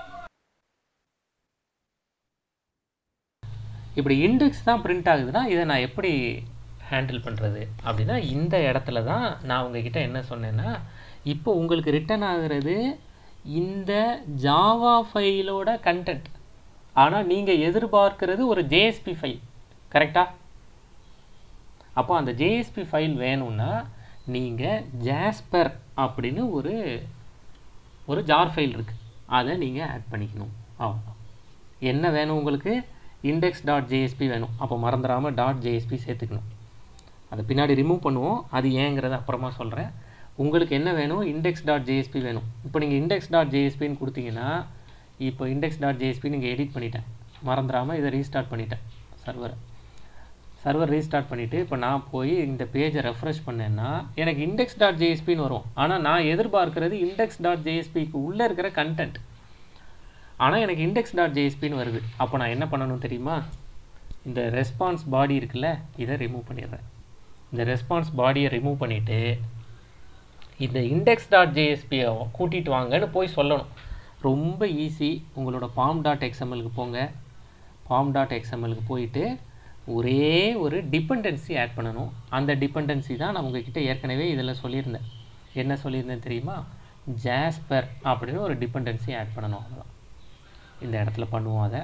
இப்படி இண்டெக்ஸ் தான் பிரிண்ட் ஆகுதுன்னா இதை நான் எப்படி ஹேண்டில் பண்ணுறது அப்படின்னா இந்த இடத்துல தான் நான் உங்ககிட்ட என்ன சொன்னேன்னா இப்போ உங்களுக்கு ரிட்டர்ன் ஆகுறது இந்த ஜாவா ஃபைலோட கண்டென்ட் ஆனால் நீங்கள் எதிர்பார்க்கிறது ஒரு ஜேஎஸ்பி ஃபைல் கரெக்டா அப்போ அந்த ஜேஎஸ்பி ஃபைல் வேணும்னா நீங்கள் ஜாஸ்பர் அப்படின்னு ஒரு ஒரு ஜார் ஃபைல் இருக்குது அதை நீங்கள் ஆட் பண்ணிக்கணும் அவ்வளோதான் என்ன வேணும் உங்களுக்கு இண்டெக்ஸ் டாட் ஜேஎஸ்பி வேணும் அப்போ மறந்துடாமல் டாட் ஜேஎஸ்பி சேர்த்துக்கணும் அதை பின்னாடி ரிமூவ் பண்ணுவோம் அது ஏங்கிறத அப்புறமா சொல்கிறேன் உங்களுக்கு என்ன வேணும் இண்டெக்ஸ் டாட் ஜேஎஸ்பி வேணும் இப்போ நீங்கள் இண்டெக்ஸ் டாட் ஜேஎஸ்பின்னு கொடுத்தீங்கன்னா இப்போ இண்டெக்ஸ் டாட் ஜேஎஸ்பி நீங்கள் எடிட் பண்ணிட்டேன் மறந்துடாமல் இதை ரீஸ்டார்ட் பண்ணிட்டேன் சர்வரை சர்வர் ரீஸ்டார்ட் பண்ணிவிட்டு இப்போ நான் போய் இந்த பேஜை ரெஃப்ரெஷ் பண்ணேன்னா எனக்கு இண்டெக்ஸ் டாட் ஜேஎஸ்பின்னு வரும் ஆனால் நான் எதிர்பார்க்கிறது இண்டெக்ஸ் டாட் ஜேஎஸ்பிக்கு உள்ளே இருக்கிற கண்டென்ட் ஆனால் எனக்கு இண்டெக்ஸ் டாட் ஜேஎஸ்பின்னு வருது அப்போ நான் என்ன பண்ணணும் தெரியுமா இந்த ரெஸ்பான்ஸ் பாடி இருக்குல்ல இதை ரிமூவ் பண்ணிடுறேன் இந்த ரெஸ்பான்ஸ் பாடியை ரிமூவ் பண்ணிவிட்டு இந்த இண்டெக்ஸ் டாட் ஜேஎஸ்பியை கூட்டிகிட்டு வாங்கன்னு போய் சொல்லணும் ரொம்ப ஈஸி உங்களோட பாம் டாட் எக்ஸ்எம்எலுக்கு போங்க பாம் டாட் எக்ஸ்எம்எலுக்கு போயிட்டு ஒரே ஒரு டிபெண்டன்சி ஆட் பண்ணணும் அந்த டிபெண்டன்சி தான் நான் உங்ககிட்ட ஏற்கனவே இதில் சொல்லியிருந்தேன் என்ன சொல்லியிருந்தேன் தெரியுமா ஜாஸ்பர் அப்படின்னு ஒரு டிபெண்டன்சி ஆட் பண்ணணும் அவ்வளோதான் இந்த இடத்துல பண்ணுவோம் அதை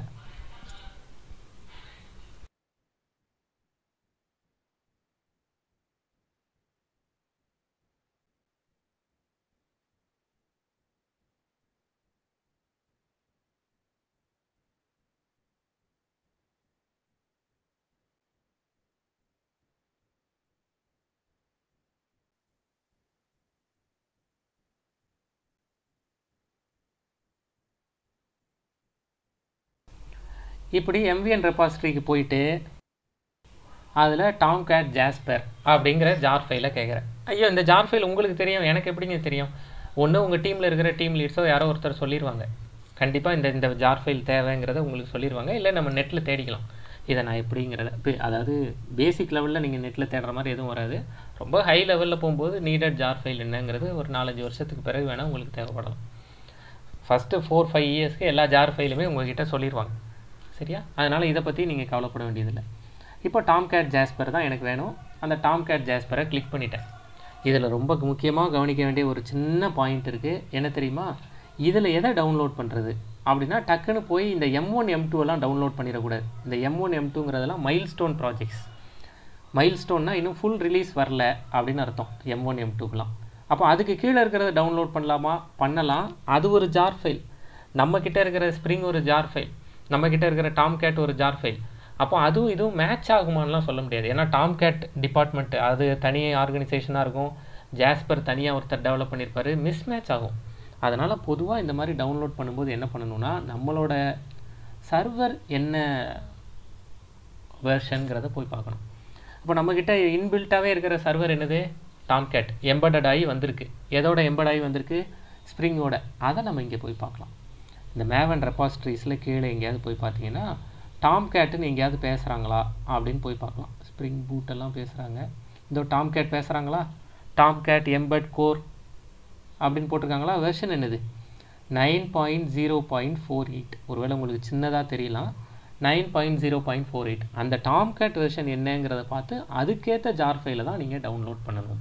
இப்படி எம்விஎன் ரெபாசிட்டரிக்கு போயிட்டு அதில் டாம் கேட் ஜாஸ்பர் அப்படிங்கிற ஜார் ஃபைலை கேட்குறேன் ஐயோ இந்த ஜார் ஃபைல் உங்களுக்கு தெரியும் எனக்கு எப்படிங்க தெரியும் ஒன்று உங்கள் டீமில் இருக்கிற டீம் லீட்ஸோ யாரோ ஒருத்தர் சொல்லிடுவாங்க கண்டிப்பாக இந்த இந்த ஜார் ஃபைல் தேவைங்கிறத உங்களுக்கு சொல்லிடுவாங்க இல்லை நம்ம நெட்டில் தேடிக்கலாம் இதை நான் எப்படிங்கிறத இப்போ அதாவது பேசிக் லெவலில் நீங்கள் நெட்டில் தேடுற மாதிரி எதுவும் வராது ரொம்ப ஹை லெவலில் போகும்போது நீடட் ஜார் ஃபைல் என்னங்கிறது ஒரு நாலஞ்சு வருஷத்துக்கு பிறகு வேணால் உங்களுக்கு தேவைப்படலாம் ஃபஸ்ட்டு ஃபோர் ஃபைவ் இயர்ஸ்க்கு எல்லா ஜார் ஃபைலுமே உங்ககிட்ட சொல்லிடுவாங்க சரியா அதனால் இதை பற்றி நீங்கள் கவலைப்பட வேண்டியதில்லை இப்போ டாம் கேட் ஜாஸ்பர் தான் எனக்கு வேணும் அந்த டாம் கேட் ஜாஸ்பரை கிளிக் பண்ணிட்டேன் இதில் ரொம்ப முக்கியமாக கவனிக்க வேண்டிய ஒரு சின்ன பாயிண்ட் இருக்குது என்ன தெரியுமா இதில் எதை டவுன்லோட் பண்ணுறது அப்படின்னா டக்குன்னு போய் இந்த எம் ஒன் எம் டூ எல்லாம் டவுன்லோட் பண்ணிடக்கூடாது இந்த எம் ஒன் எம் டூங்கிறதெல்லாம் மைல் ஸ்டோன் ப்ராஜெக்ட்ஸ் மைல் ஸ்டோன்னா இன்னும் ஃபுல் ரிலீஸ் வரல அப்படின்னு அர்த்தம் எம் ஒன் எம் டூக்கெலாம் அப்போ அதுக்கு கீழே இருக்கிறத டவுன்லோட் பண்ணலாமா பண்ணலாம் அது ஒரு ஜார் ஃபைல் நம்மக்கிட்ட இருக்கிற ஸ்ப்ரிங் ஒரு ஜார் ஃபைல் நம்மக்கிட்ட இருக்கிற டாம் கேட் ஒரு ஜார் ஃபைல் அப்போ அதுவும் இதுவும் மேட்ச் ஆகுமான்லாம் சொல்ல முடியாது ஏன்னா டாம் கேட் டிபார்ட்மெண்ட் அது தனியாக ஆர்கனைசேஷனாக இருக்கும் ஜாஸ்பர் தனியாக ஒருத்தர் டெவலப் பண்ணியிருப்பாரு மிஸ் மேட்ச் ஆகும் அதனால் பொதுவாக இந்த மாதிரி டவுன்லோட் பண்ணும்போது என்ன பண்ணணும்னா நம்மளோட சர்வர் என்ன வெர்ஷனுங்கிறத போய் பார்க்கணும் அப்போ நம்மக்கிட்ட இன்பில்ட்டாகவே இருக்கிற சர்வர் என்னது டாம்கேட் எம்படட் ஆகி வந்திருக்கு எதோட எம்பட் ஆகி வந்திருக்கு ஸ்ப்ரிங்கோட அதை நம்ம இங்கே போய் பார்க்கலாம் இந்த மேவன் ரெபாசிட்ரிஸில் கீழே எங்கேயாவது போய் பார்த்தீங்கன்னா டாம் கேட்டுன்னு எங்கேயாவது பேசுகிறாங்களா அப்படின்னு போய் பார்க்கலாம் ஸ்ப்ரிங் பூட் எல்லாம் பேசுகிறாங்க இந்த டாம் கேட் பேசுகிறாங்களா டாம் கேட் எம்பட் கோர் அப்படின்னு போட்டிருக்காங்களா வெர்ஷன் என்னது nine point zero point four eight ஒருவேளை உங்களுக்கு சின்னதாக தெரியலாம் nine point zero point four eight அந்த டாம் கேட் வெர்ஷன் என்னங்கிறத பார்த்து அதுக்கேற்ற ஜார் ஃபைலை தான் நீங்கள் டவுன்லோட் பண்ணணும்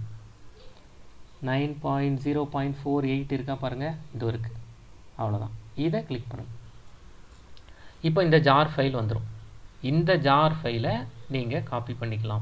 nine point zero point four eight இருக்கா பாருங்கள் இது இருக்குது அவ்வளோதான் இதை கிளிக் பண்ணணும் இப்போ இந்த ஜார் ஃபைல் வந்துடும் இந்த ஜார் ஃபைலை நீங்கள் காப்பி பண்ணிக்கலாம்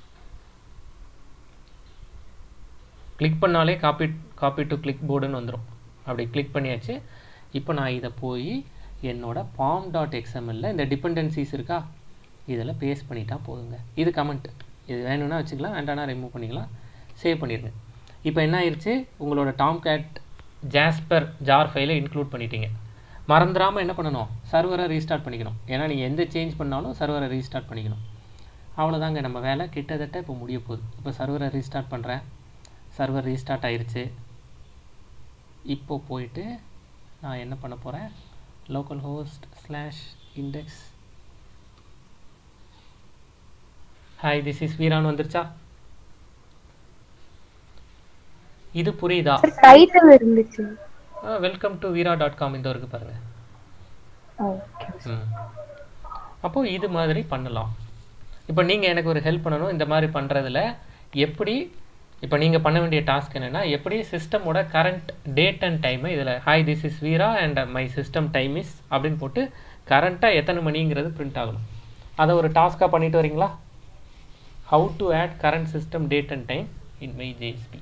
கிளிக் பண்ணாலே காப்பி காப்பி டு கிளிக் போர்டுன்னு வந்துடும் அப்படி கிளிக் பண்ணியாச்சு இப்போ நான் இதை போய் என்னோட பாம் டாட் எக்ஸ்எம்எல்ல இந்த டிபெண்டன்சிஸ் இருக்கா இதில் பேஸ்ட் பண்ணிட்டா போதுங்க இது கமெண்ட் இது வேணும்னா வச்சுக்கலாம் வேண்டாம்னா ரிமூவ் பண்ணிக்கலாம் சேவ் பண்ணிடுங்க இப்போ என்ன ஆயிடுச்சு உங்களோட டாம் கேட் ஜாஸ்பர் ஜார் ஃபைலை இன்க்ளூட் பண்ணிட்டீங்க மறந்துடாமல் என்ன பண்ணணும் சர்வரை ரீஸ்டார்ட் பண்ணிக்கணும் ஏன்னா நீங்கள் எந்த சேஞ்ச் பண்ணாலும் சர்வரை ரீஸ்டார்ட் பண்ணிக்கணும் அவ்வளோதாங்க நம்ம வேலை கிட்டத்தட்ட இப்போ முடிய போகுது இப்போ சர்வரை ரீஸ்டார்ட் பண்ணுறேன் சர்வர் ரீஸ்டார்ட் ஆயிருச்சு இப்போ போயிட்டு நான் என்ன பண்ண போகிறேன் local host slash index hi this is Veeran வந்துருச்சா இது புரியுதா டைட்டில் இருந்துச்சு welcome to Veera dot com இந்த இருக்கு பாருங்க ஓகே ம் அப்போ இது மாதிரி பண்ணலாம் இப்போ நீங்கள் எனக்கு ஒரு ஹெல்ப் பண்ணணும் இந்த மாதிரி பண்ணுறதுல எப்படி இப்போ நீங்கள் பண்ண வேண்டிய டாஸ்க் என்னென்னா எப்படி சிஸ்டமோட கரண்ட் டேட் அண்ட் டைமை இதில் hi this is Veera and my system time is அப்படின்னு போட்டு கரண்ட்டாக எத்தனை மணிங்கிறது பிரிண்ட் ஆகணும் அதை ஒரு டாஸ்க்காக பண்ணிட்டு வரீங்களா how to add current system date and time in my JSP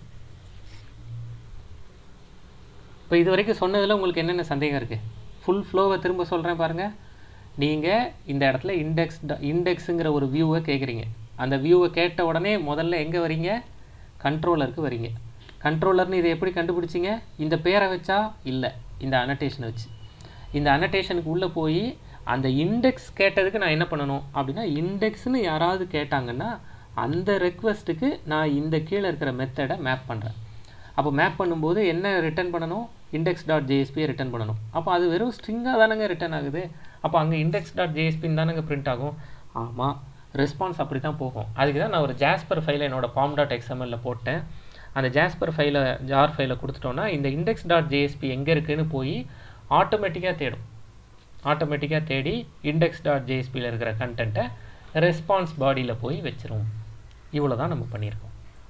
இப்போ இது வரைக்கும் சொன்னதில் உங்களுக்கு என்னென்ன சந்தேகம் இருக்குது ஃபுல் ஃப்ளோவை திரும்ப சொல்கிறேன் பாருங்கள் நீங்கள் இந்த இடத்துல இண்டெக்ஸ் இண்டெக்ஸுங்கிற ஒரு வியூவை கேட்குறீங்க அந்த வியூவை கேட்ட உடனே முதல்ல எங்கே வரீங்க கண்ட்ரோலருக்கு வரீங்க கண்ட்ரோலர்னு இதை எப்படி கண்டுபிடிச்சிங்க இந்த பேரை வச்சா இல்லை இந்த அனடேஷனை வச்சு இந்த அனடேஷனுக்கு உள்ளே போய் அந்த இண்டெக்ஸ் கேட்டதுக்கு நான் என்ன பண்ணணும் அப்படின்னா இண்டெக்ஸ்னு யாராவது கேட்டாங்கன்னா அந்த ரெக்வஸ்ட்டுக்கு நான் இந்த கீழே இருக்கிற மெத்தடை மேப் பண்ணுறேன் அப்போ மேப் பண்ணும்போது என்ன ரிட்டர்ன் பண்ணணும் இண்டெக்ஸ் டாட் ஜேஎஸ்பியை ரிட்டர்ன் பண்ணணும் அப்போ அது வெறும் ஸ்ட்ரிங்காக தானங்க ரிட்டர்ன் ஆகுது அப்போ அங்கே இண்டெக்ஸ் டாட் ஜேஎஸ்பின்னு தானங்க பிரிண்ட் ஆகும் ஆமாம் ரெஸ்பான்ஸ் அப்படி தான் போகும் அதுக்கு தான் நான் ஒரு ஜாஸ்பர் ஃபைலை என்னோட பாம் டாட் எக்ஸ்எம்எல்ல போட்டேன் அந்த ஜாஸ்பர் ஃபைலை ஜார் ஃபைலை கொடுத்துட்டோன்னா இந்த இண்டெக்ஸ் டாட் ஜேஎஸ்பி எங்கே இருக்குன்னு போய் ஆட்டோமேட்டிக்காக தேடும் ஆட்டோமேட்டிக்காக தேடி இண்டெக்ஸ் டாட் ஜேஎஸ்பியில் இருக்கிற கண்டென்ட்டை ரெஸ்பான்ஸ் பாடியில் போய் வச்சிரும் இவ்வளோ தான் நம்ம பண்ணியிருக்கோம்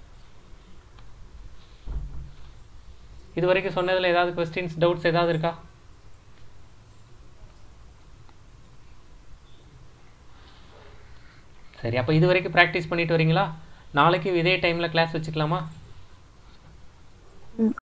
இது வரைக்கும் சொன்னதில் ஏதாவது கொஸ்டின்ஸ் டவுட்ஸ் ஏதாவது இருக்கா சரி அப்போ இது வரைக்கும் ப்ராக்டிஸ் பண்ணிட்டு வரீங்களா நாளைக்கும் இதே டைமில் கிளாஸ் வச்சுக்கலாமா